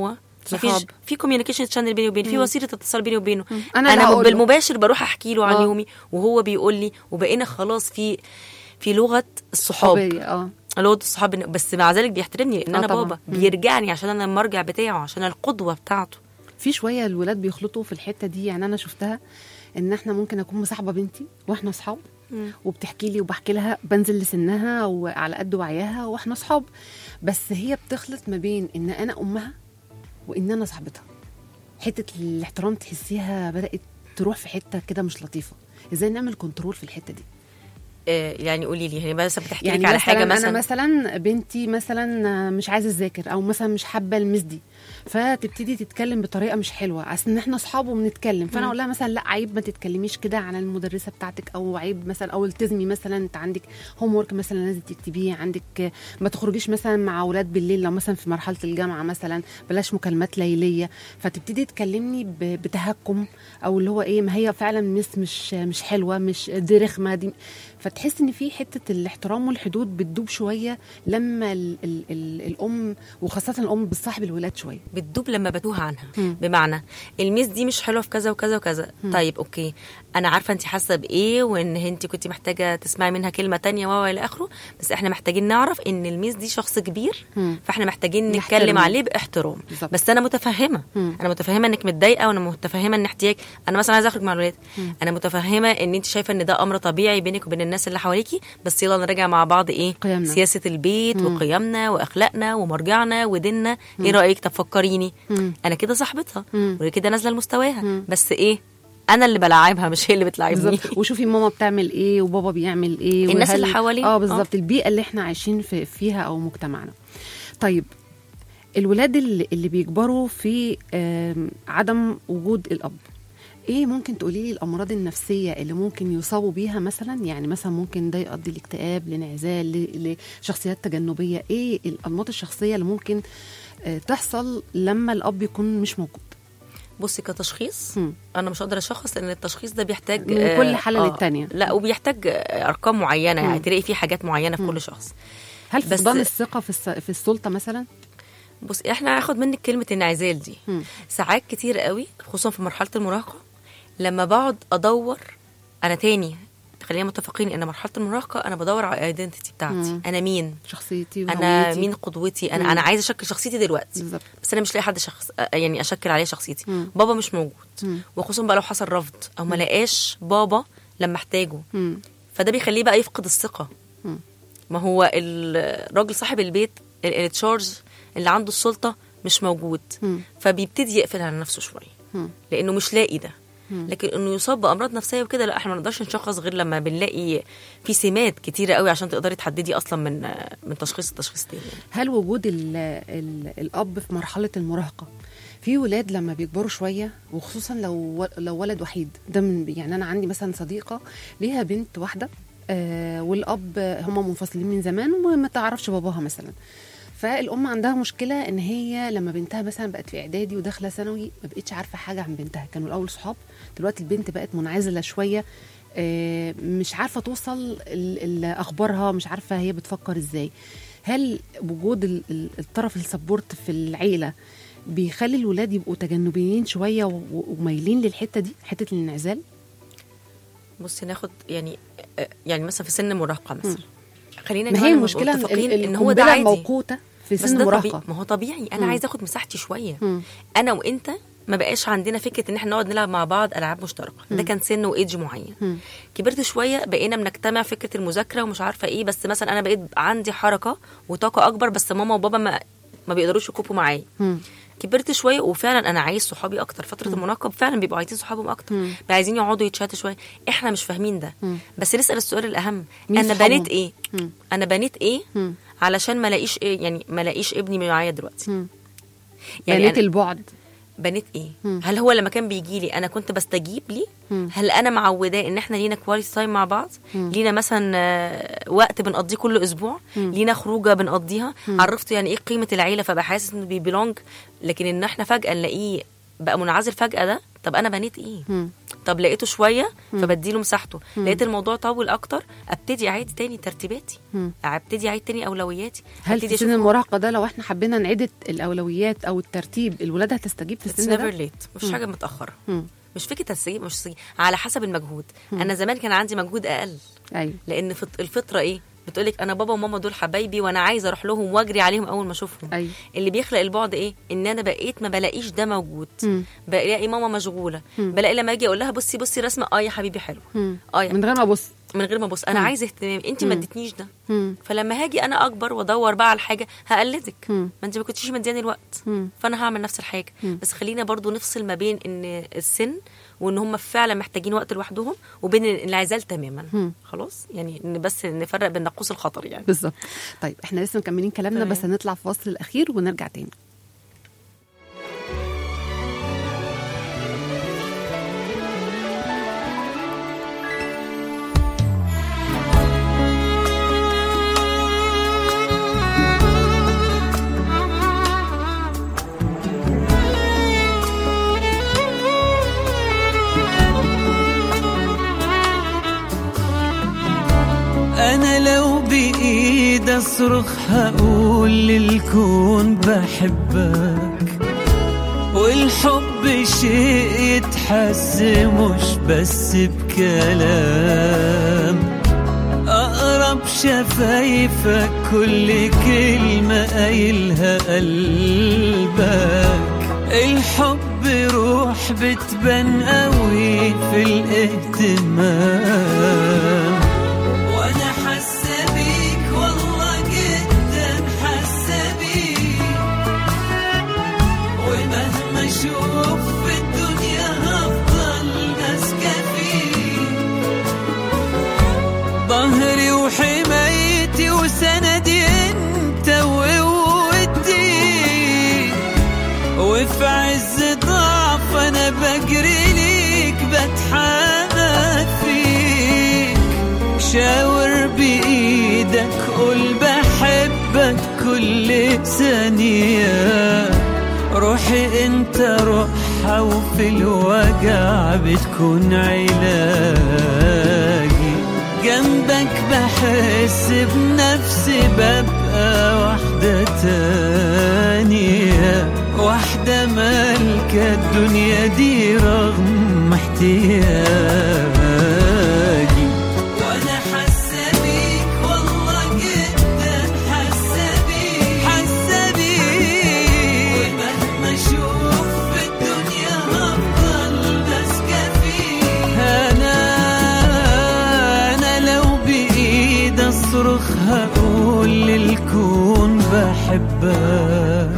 مفيش صحاب. في كوميونيكيشن شانل بيني وبينه في وسيله اتصال بيني وبينه أنا انا, اللي أنا هقوله. بالمباشر بروح احكي له عن آه. يومي وهو بيقول لي وبقينا خلاص في في لغه الصحاب صحوبية اه لغه الصحاب إن- بس مع ذلك بيحترمني لان آه انا طبعاً. بابا مم. بيرجعني عشان انا المرجع بتاعه عشان القدوه بتاعته في شويه الولاد بيخلطوا في الحته دي يعني انا شفتها ان احنا ممكن اكون مصاحبه بنتي واحنا اصحاب وبتحكي لي وبحكي لها بنزل لسنها وعلى قد وعيها واحنا اصحاب بس هي بتخلط ما بين ان انا امها وان انا صاحبتها حته الاحترام تحسيها بدات تروح في حته كده مش لطيفه ازاي نعمل كنترول في الحته دي آه، يعني قولي لي يعني بس بتحكي يعني لك على مثلا حاجه انا مثلا مثلا بنتي مثلا مش عايزه تذاكر او مثلا مش حابه المس دي فتبتدي تتكلم بطريقه مش حلوه اصل ان احنا اصحاب وبنتكلم فانا اقول لها مثلا لا عيب ما تتكلميش كده عن المدرسه بتاعتك او عيب مثلا او التزمي مثلا انت عندك هوم ورك مثلا لازم تكتبيه عندك ما تخرجيش مثلا مع اولاد بالليل لو مثلا في مرحله الجامعه مثلا بلاش مكالمات ليليه فتبتدي تكلمني ب- بتهكم او اللي هو ايه ما هي فعلا مس مش مش حلوه مش دي رخمه دي فتحس ان في حته الاحترام والحدود بتدوب شويه لما ال ال ال الام وخاصه الام بتصاحب الولاد شويه بتدوب لما بتوه عنها مم. بمعنى الميس دي مش حلوه في كذا وكذا وكذا طيب اوكي انا عارفه انت حاسه بايه وان انت كنت محتاجه تسمعي منها كلمه تانية و الى اخره بس احنا محتاجين نعرف ان الميس دي شخص كبير مم. فاحنا محتاجين نحترمه. نتكلم عليه باحترام بالظبط. بس انا متفهمه مم. انا متفهمه انك متضايقه وانا متفهمه ان احتياج انا مثلا عايزه اخرج مع الولاد انا متفهمه ان انت شايفه ان ده امر طبيعي بينك وبين الناس اللي حواليكي بس يلا نراجع مع بعض ايه قيمنا. سياسه البيت مم. وقيمنا واخلاقنا ومرجعنا وديننا ايه رايك طب فكريني مم. انا كده صاحبتها مم. وكده نازله لمستواها مم. بس ايه انا اللي بلعبها مش هي اللي بتلعبني بالظبط وشوفي ماما بتعمل ايه وبابا بيعمل ايه الناس وهل- اللي حواليه. اه آه. بالظبط البيئه اللي احنا عايشين في فيها او مجتمعنا طيب الولاد اللي, اللي بيكبروا في آم، عدم وجود الاب ايه ممكن تقولي لي الامراض النفسيه اللي ممكن يصابوا بيها مثلا يعني مثلا ممكن ده يؤدي لاكتئاب لانعزال ل- لشخصيات تجنبيه ايه الانماط الشخصيه اللي ممكن آه، تحصل لما الاب يكون مش موجود بصي كتشخيص مم. انا مش هقدر اشخص لان التشخيص ده بيحتاج من آه، كل حالة آه، للتانية. لا وبيحتاج آه، ارقام معينه يعني مم. تلاقي فيه حاجات معينه في كل شخص هل بس- فقدان الثقه في الس- في السلطه مثلا بص احنا هاخد منك كلمه انعزال دي مم. ساعات كتير قوي خصوصا في مرحله المراهقه لما بقعد ادور انا تاني خلينا متفقين ان مرحله المراهقه انا بدور على الايدنتيتي بتاعتي مم. انا مين شخصيتي انا وهويتي. مين قدوتي انا مم. انا عايزه اشكل شخصيتي دلوقتي بالظبط. بس انا مش لاقي حد شخص آه، يعني اشكل عليه شخصيتي مم. بابا مش موجود مم. وخصوصا بقى لو حصل رفض او ما لقاش بابا لما احتاجه مم. فده بيخليه بقى يفقد الثقه مم. ما هو الراجل صاحب البيت التشارج اللي عنده السلطه مش موجود مم. فبيبتدي يقفل على نفسه شويه مم. لانه مش لاقي ده لكن انه يصاب بامراض نفسيه وكده لا احنا ما نقدرش نشخص غير لما بنلاقي في سمات كتيره قوي عشان تقدري تحددي اصلا من من تشخيص لتشخيص تاني هل وجود ال ال الاب في مرحله المراهقه في ولاد لما بيكبروا شويه وخصوصا لو لو ولد وحيد ده من يعني انا عندي مثلا صديقه ليها بنت واحده آه والاب هم منفصلين من زمان وما تعرفش باباها مثلا فالام عندها مشكله ان هي لما بنتها مثلا بقت في اعدادي وداخله ثانوي ما بقتش عارفه حاجه عن بنتها كانوا الاول صحاب دلوقتي البنت بقت منعزله شويه آه، مش عارفه توصل ال- ال- اخبارها مش عارفه هي بتفكر ازاي هل وجود ال- ال- الطرف السبورت في العيله بيخلي الولاد يبقوا تجنبيين شويه و- و- ومايلين للحته دي حته الانعزال بصي ناخد يعني يعني مثلا في سن المراهقه مثلا خلينا ما كمان هي نبقى المشكله متفقين ال- ان هو ده القنبلة عادي موقوته في بس سن ده طبيعي المراهقه ما هو طبيعي انا مم. عايزه اخد مساحتي شويه مم. انا وانت ما بقاش عندنا فكره ان احنا نقعد نلعب مع بعض العاب مشتركه ده كان سن وايدج معين مم. كبرت شويه بقينا بنجتمع فكره المذاكره ومش عارفه ايه بس مثلا انا بقيت عندي حركه وطاقه اكبر بس ماما وبابا ما ما بيقدروش يكوبوا معايا مم. كبرت شويه وفعلا انا عايز صحابي اكتر فتره المراهقه فعلا بيبقوا عايزين صحابهم اكتر مم. بيبقوا عايزين يقعدوا يتشاتوا شويه احنا مش فاهمين ده مم. بس نسال السؤال الاهم مين انا صحابهم؟ بنيت ايه مم. انا بنيت ايه مم. علشان ما الاقيش ايه يعني ما الاقيش ابني معايا دلوقتي مم. يعني بنيت أنا- البعد بنيت ايه مم. هل هو لما كان بيجي لي انا كنت بستجيب ليه مم. هل انا معوداه ان احنا لينا كواليتي تايم مع بعض مم. لينا مثلا آه، وقت بنقضيه كل اسبوع مم. لينا خروجه بنقضيها عرفته يعني ايه قيمه العيله فبقى حاسس انه بيبلونج لكن ان احنا فجاه نلاقيه بقى منعزل فجاه ده طب انا بنيت ايه مم. طب لقيته شويه فبديله مساحته لقيت الموضوع طول اكتر ابتدي اعيد تاني ترتيباتي مم. ابتدي اعيد تاني اولوياتي هل ابتدي في سن أشوف المراهقه ده لو احنا حبينا نعيد الاولويات او الترتيب الولاد هتستجيب في اتس السن نيفر ده ليت مفيش حاجه متاخره مم. مش فكره تسجيل مش تسجيل على حسب المجهود انا زمان كان عندي مجهود اقل ايوه لان فط- الفطره ايه بتقولك انا بابا وماما دول حبايبي وانا عايزه اروح لهم واجري عليهم اول ما اشوفهم ايوه اللي بيخلق البعد ايه ان انا بقيت ما بلاقيش ده موجود مم. بلاقي ماما مشغوله بلاقي لما اجي اقول لها بصي بصي رسمه اه يا حبيبي حلو مم. اه يا من غير ما ابص من غير ما ابص انا مم. عايزه اهتمام انت ما اديتنيش ده مم. فلما هاجي انا اكبر وادور بقى على حاجه هقلدك مم. ما انت ما كنتيش مدياني الوقت مم. فانا هعمل نفس الحاجه مم. بس خلينا برضو نفصل ما بين ان السن وان هم فعلا محتاجين وقت لوحدهم وبين الانعزال تماما مم. خلاص يعني إن بس نفرق بين نقوص الخطر يعني بالظبط طيب احنا لسه مكملين كلامنا تمام. بس هنطلع في فاصل الاخير ونرجع تاني انا لو بايد اصرخ هقول للكون بحبك والحب شيء يتحس مش بس بكلام اقرب شفايفك كل كلمة قايلها قلبك الحب روح بتبان قوي في الاهتمام وانا حاسه بيك والله جدا حاسه بيك ومهما اشوف في الدنيا هفضل ماسكه فيك ظهري وحمايتي وسندي انت وقوتي وفي عز ضعف انا بجري ليك بتحامى فيك شاور بايدك قول بحبك كل ثانية روحي انت روحها وفي الوجع بتكون علاجي جنبك بحس بنفسي ببقى واحدة تانية واحدة مالكة الدنيا دي رغم احتياجي وانا حاسة بيك والله جدا حاسة بيك حاسة بيك ومهما اشوف في الدنيا هفضل ماسكة فيك انا انا لو بايد اصرخ هقول للكون بحبك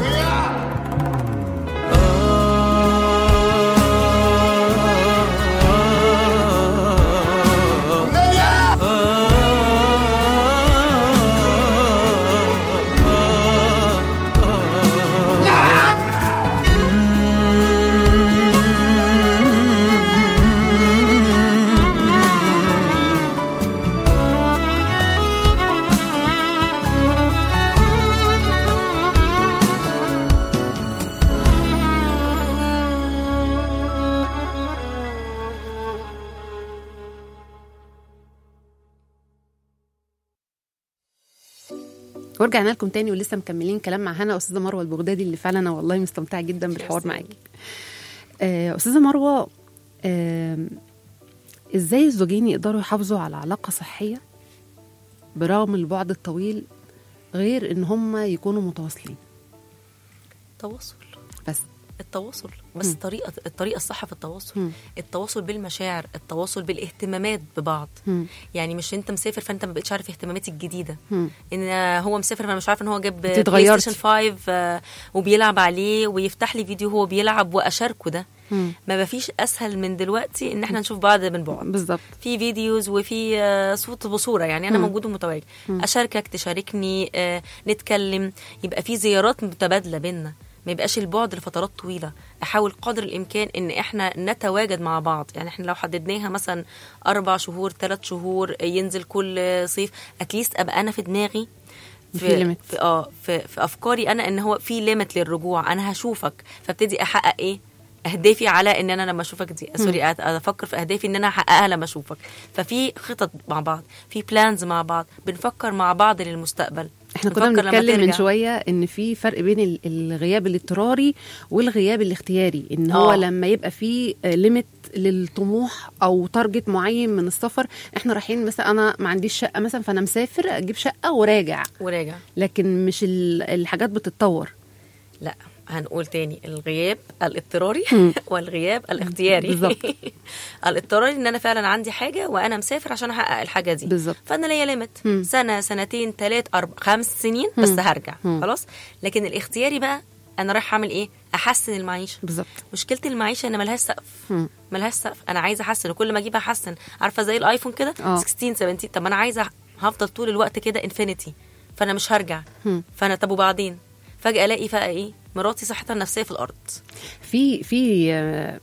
ورجعنا لكم تاني ولسه مكملين كلام مع هنا استاذه مروه البغدادي اللي فعلا انا والله مستمتعه جدا بالحوار معاكي آه، استاذه مروه آم، ازاي الزوجين يقدروا يحافظوا على علاقه صحيه برغم البعد الطويل غير ان هم يكونوا متواصلين تواصل بس التواصل بس مم. الطريقه الطريقه الصح في التواصل مم. التواصل بالمشاعر التواصل بالاهتمامات ببعض مم. يعني مش انت مسافر فانت ما بقتش عارف اهتماماتي الجديده مم. ان هو مسافر فانا مش عارفه ان هو جاب انت بلاي اتغيرتي. ستيشن 5 آه، وبيلعب عليه ويفتح لي فيديو وهو بيلعب واشاركه ده مم. ما بفيش اسهل من دلوقتي ان احنا نشوف بعض من بعد بالظبط في فيديوز وفي آه، صوت بصوره يعني انا مم. موجود ومتواجد اشاركك تشاركني آه، نتكلم يبقى في زيارات متبادله بينا ما يبقاش البعد لفترات طويله احاول قدر الامكان ان احنا نتواجد مع بعض يعني احنا لو حددناها مثلا اربع شهور ثلاث شهور آه، ينزل كل آه، صيف اتليست ابقى انا في دماغي في limit. في اه في, في افكاري انا ان هو في ليميت للرجوع انا هشوفك فابتدي احقق ايه اهدافي على ان انا لما اشوفك دي سوري أت- افكر في اهدافي ان انا احققها لما اشوفك ففي خطط مع بعض في بلانز مع بعض بنفكر مع بعض للمستقبل احنا كنا بنفكر لما بنتكلم من ترجع. شويه ان في فرق بين ال- الغياب الاضطراري والغياب الاختياري ان هو آه. لما يبقى في ليميت للطموح او تارجت معين من السفر احنا رايحين مثلا انا ما عنديش شقه مثلا فانا مسافر اجيب شقه وراجع وراجع لكن مش ال- الحاجات بتتطور لا هنقول تاني الغياب الاضطراري والغياب الاختياري بالظبط. الاضطراري ان انا فعلا عندي حاجه وانا مسافر عشان احقق الحاجه دي بالظبط. فانا ليا ليميت مم. سنه سنتين ثلاث اربع خمس سنين بس مم. هرجع مم. خلاص لكن الاختياري بقى انا رايح اعمل ايه احسن المعيشه بالظبط مشكله المعيشه ان ملهاش سقف مم. ملهاش سقف انا عايزه احسن وكل ما اجيب احسن عارفه زي الايفون كده آه. 16 17 طب ما انا عايزه هفضل طول الوقت كده انفينيتي فانا مش هرجع مم. فانا طب وبعدين فجاه الاقي بقى ايه مراتي صحتها النفسيه في الارض في في آه،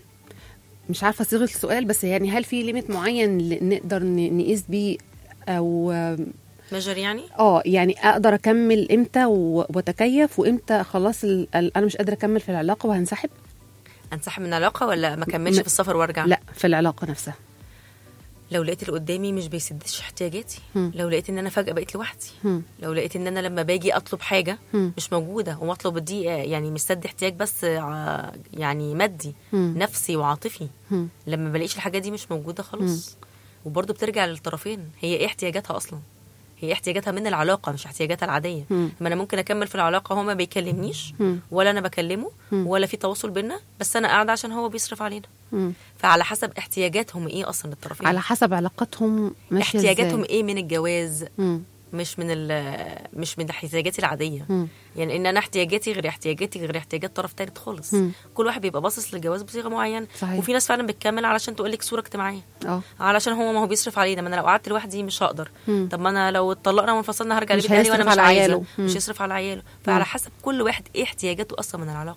مش عارفه صيغه السؤال بس يعني هل في ليميت معين ل- نقدر ن- نقيس بيه او آه، ميجر يعني اه يعني اقدر اكمل امتى و- واتكيف وامتى خلاص ال- ال- انا مش قادره اكمل في العلاقه وهنسحب انسحب من العلاقه ولا ما اكملش م- في السفر وارجع لا في العلاقه نفسها لو لقيت اللي قدامي مش بيسدش احتياجاتي مم. لو لقيت ان انا فجاه بقيت لوحدي مم. لو لقيت ان انا لما باجي اطلب حاجه مم. مش موجوده ومطلب دي آه، يعني مش سد احتياج بس ع- يعني مادي مم. نفسي وعاطفي مم. لما بلاقيش الحاجه دي مش موجوده خلاص وبرضه بترجع للطرفين هي ايه احتياجاتها اصلا هي احتياجاتها من العلاقه مش احتياجاتها العاديه مم. ما انا ممكن اكمل في العلاقه هو ما بيكلمنيش مم. ولا انا بكلمه مم. ولا في تواصل بينا بس انا قاعده عشان هو بيصرف علينا مم. فعلى حسب احتياجاتهم ايه اصلا الطرفين على حسب علاقتهم ماشيه احتياجاتهم إزاي. ايه من الجواز مم. مش من ال- مش من احتياجاتي العاديه مم. يعني ان انا احتياجاتي غير احتياجاتي غير احتياجات طرف ثالث خالص مم. كل واحد بيبقى باصص للجواز بصيغه معينه صحيح. وفي ناس فعلا بتكمل علشان تقول لك صوره اجتماعيه اه علشان هو ما هو بيصرف علينا ما انا لو قعدت لوحدي مش هقدر مم. طب ما انا لو اتطلقنا وانفصلنا هرجع مش لبيت اهلي وانا هيصرف مش على عايزه عياله. مم. مش يصرف على عياله فعلى حسب كل واحد ايه احتياجاته اصلا من العلاقه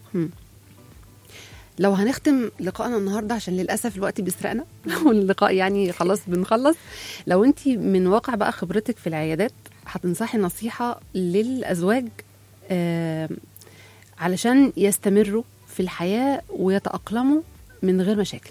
لو هنختم لقائنا النهارده عشان للاسف الوقت بيسرقنا واللقاء يعني خلاص بنخلص لو انت من واقع بقى خبرتك في العيادات هتنصحي نصيحه للازواج آه علشان يستمروا في الحياه ويتاقلموا من غير مشاكل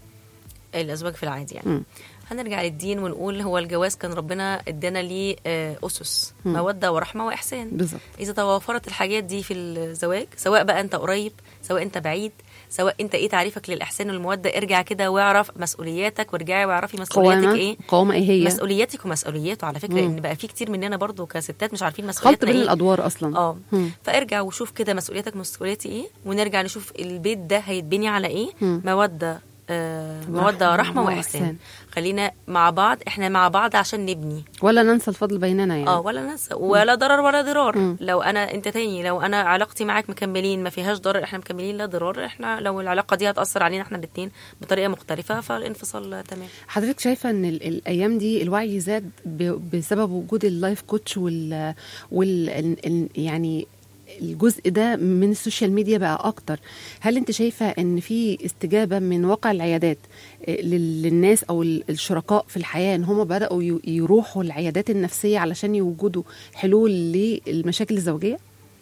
الازواج في العادي يعني مم. هنرجع للدين ونقول هو الجواز كان ربنا ادانا ليه آه، اسس مم. موده ورحمه واحسان بالظبط اذا توافرت الحاجات دي في الزواج سواء بقى انت قريب سواء انت بعيد سواء انت ايه تعريفك للاحسان والموده ارجع كده واعرف مسؤولياتك وارجعي واعرفي مسؤولياتك قوامه ايه قوامه ايه هي مسؤولياتك ومسؤولياته على فكره مم. ان بقى في كتير مننا برضو كستات مش عارفين خلط مسؤولياتنا بين ايه الادوار اصلا اه مم. فارجع وشوف كده مسؤولياتك مسؤولياتي ايه ونرجع نشوف البيت ده هيتبني على ايه مم. موده آه ورحمة موده رحمه وإحسان. واحسان خلينا مع بعض احنا مع بعض عشان نبني ولا ننسى الفضل بيننا يعني اه ولا ننسى ولا ضرر ولا ضرار مم. لو انا انت تاني لو انا علاقتي معاك مكملين ما فيهاش ضرر احنا مكملين لا ضرار احنا لو العلاقه دي هتاثر علينا احنا الاثنين بطريقه مختلفه فالانفصال تمام حضرتك شايفه ان ال- الايام دي الوعي زاد ب- بسبب وجود اللايف كوتش وال, وال ال- ال- يعني الجزء ده من السوشيال ميديا بقى اكتر هل انت شايفه ان في استجابه من واقع العيادات آه، لل- للناس او ال- الشركاء في الحياه ان هم بداوا ي- يروحوا العيادات النفسيه علشان يوجدوا حلول للمشاكل الزوجيه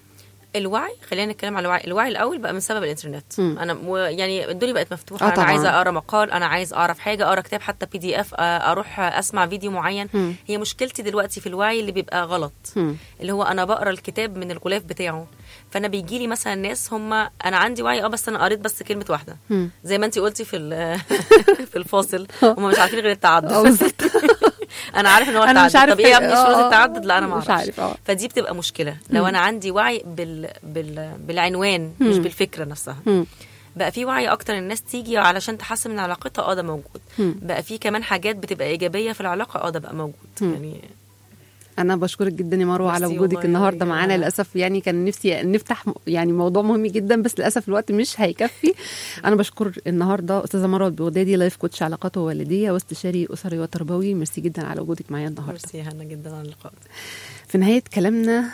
الوعي خلينا نتكلم على الوعي الوعي الاول بقى من سبب الانترنت مم. انا و- يعني الدنيا بقت مفتوحه آه انا طبعاً. عايزه اقرا مقال انا عايز اعرف حاجه اقرا كتاب حتى بي دي اف اروح اسمع فيديو معين مم. هي مشكلتي دلوقتي في الوعي اللي بيبقى غلط مم. اللي هو انا بقرا الكتاب من الغلاف بتاعه فانا بيجي لي مثلا ناس هم انا عندي وعي اه بس انا قريت بس كلمه واحده مم. زي ما انت قلتي في ال- في الفاصل هم مش عارفين غير التعدد اه بالظبط انا عارف ان هو أنا مش التعدد عارف طب ايه يا حاجة. ابني آه، شروط آه، التعدد لا انا ما مش اعرفش عارف، آه. فدي بتبقى مشكله لو مم. انا عندي وعي بال... بال... بالعنوان مش مم. بالفكره نفسها مم. بقى في وعي اكتر الناس تيجي علشان تحسن من علاقتها اه ده موجود مم. بقى في كمان حاجات بتبقى ايجابيه في العلاقه اه ده بقى موجود مم. يعني انا بشكرك جدا يا مروه على ميرسي وجودك والله النهارده يا معانا جماعة. للاسف يعني كان نفسي نفتح م- يعني موضوع مهم جدا بس للاسف الوقت مش هيكفي انا بشكر النهارده استاذه مروه البغدادي لايف كوتش علاقات والديه واستشاري اسري وتربوي ميرسي جدا على وجودك معايا النهارده ميرسي يا هنا جدا على اللقاء في نهايه كلامنا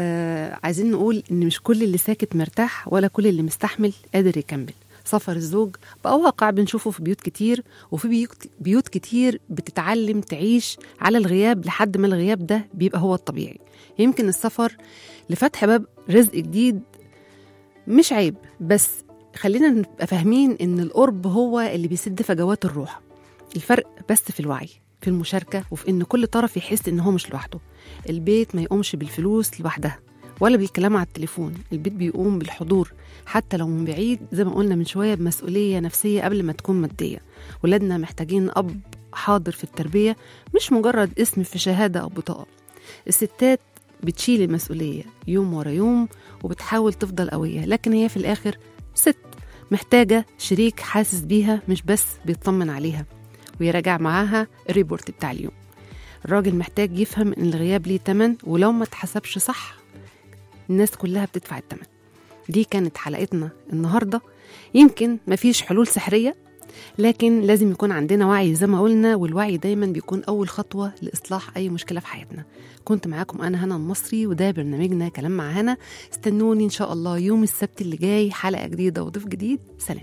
آه عايزين نقول ان مش كل اللي ساكت مرتاح ولا كل اللي مستحمل قادر يكمل سفر الزوج بقى واقع بنشوفه في بيوت كتير وفي بيوت, بيوت كتير بتتعلم تعيش على الغياب لحد ما الغياب ده بيبقى هو الطبيعي يمكن السفر لفتح باب رزق جديد مش عيب بس خلينا نبقى فاهمين إن القرب هو اللي بيسد فجوات الروح الفرق بس في الوعي في المشاركة وفي إن كل طرف يحس إن هو مش لوحده البيت ما يقومش بالفلوس لوحدها ولا بالكلام على التليفون البيت بيقوم بالحضور حتى لو من بعيد زي ما قلنا من شوية بمسؤولية نفسية قبل ما تكون مادية ولادنا محتاجين أب حاضر في التربية مش مجرد اسم في شهادة أو بطاقة الستات بتشيل المسؤولية يوم ورا يوم وبتحاول تفضل قوية لكن هي في الآخر ست محتاجة شريك حاسس بيها مش بس بيطمن عليها ويراجع معاها الريبورت بتاع اليوم الراجل محتاج يفهم ان الغياب ليه تمن ولو ما اتحسبش صح الناس كلها بتدفع التمن دي كانت حلقتنا النهاردة يمكن مفيش حلول سحرية لكن لازم يكون عندنا وعي زي ما قلنا والوعي دايما بيكون أول خطوة لإصلاح أي مشكلة في حياتنا كنت معاكم أنا هنا المصري وده برنامجنا كلام مع هنا استنوني إن شاء الله يوم السبت اللي جاي حلقة جديدة وضيف جديد سلام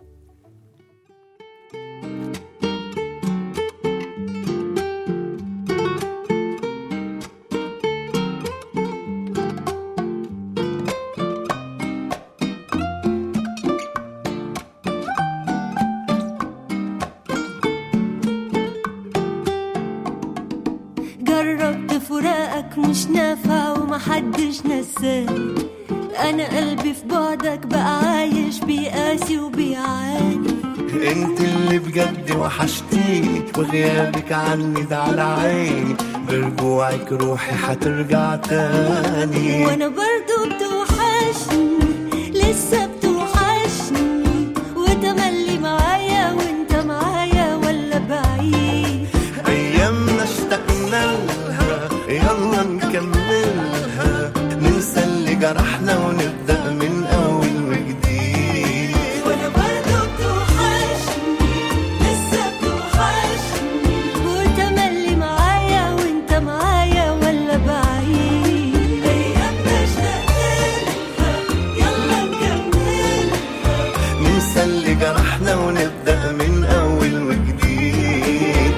جربت فراقك مش نافع ومحدش نساني انا قلبي في بعدك بقى عايش بيقاسي وبيعاني انت اللي بجد وحشتيني وغيابك عني ده على عيني برجوعك روحي حترجع تاني وانا برضو بتوحشني لسه بتوحشني وتملي معايا وانت معايا ولا بعيد ايامنا اشتقنا لها يلا نكملها ننسى اللي جرحنا ونبدا من اول وجديد وانا برضو بتوحشني لسه بتوحشني وتملي معايا وانت معايا ولا بعيد ايامنا اشتقنا يلا نكملها ننسى اللي جرحنا ونبدا من اول وجديد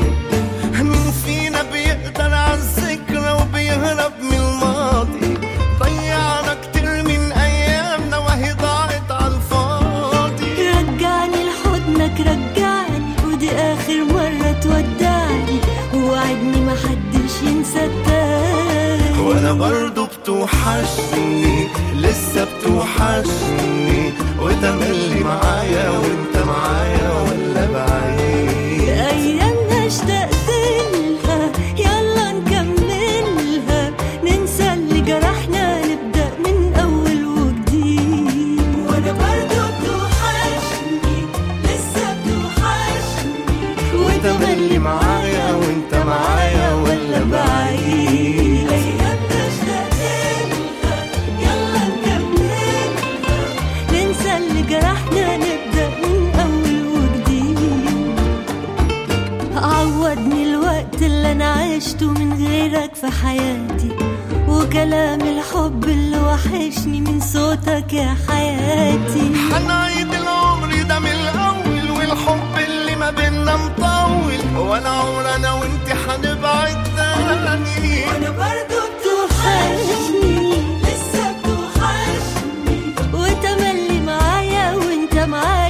مين فينا بيقدر على الذكرى وبيهرب من الماضي ضيعنا كتير من ايامنا وهي ضاعت على الفاضي رجعني لحضنك رجعني ودي اخر مرة تودعني ووعدني محدش ينسى التاني وانا برضو بتوحشني لسه بتوحشني وتملي معايا وانت معايا ولا بعيد ايامنا اشتقت لها يلا نكملها ننسى اللي جرحنا نبدا من اول وجديد وانا برضو بتوحشني لسه بتوحشني وتملي معايا وانت معايا ولا بعيد ايامنا اشتقت لها يلا نكملها ننسى اللي جرحنا نبدا من اول وجديد عوضني الوقت اللي انا عشته من غيرك في حياتي وكلام الحب اللي وحشني من صوتك يا حياتي حنعيد العمر ده من الاول والحب اللي ما بينا مطول ولا عمر انا وانت حنبعد تاني وانا برضو بتوحشني لسه بتوحشني وتملي معايا وانت معايا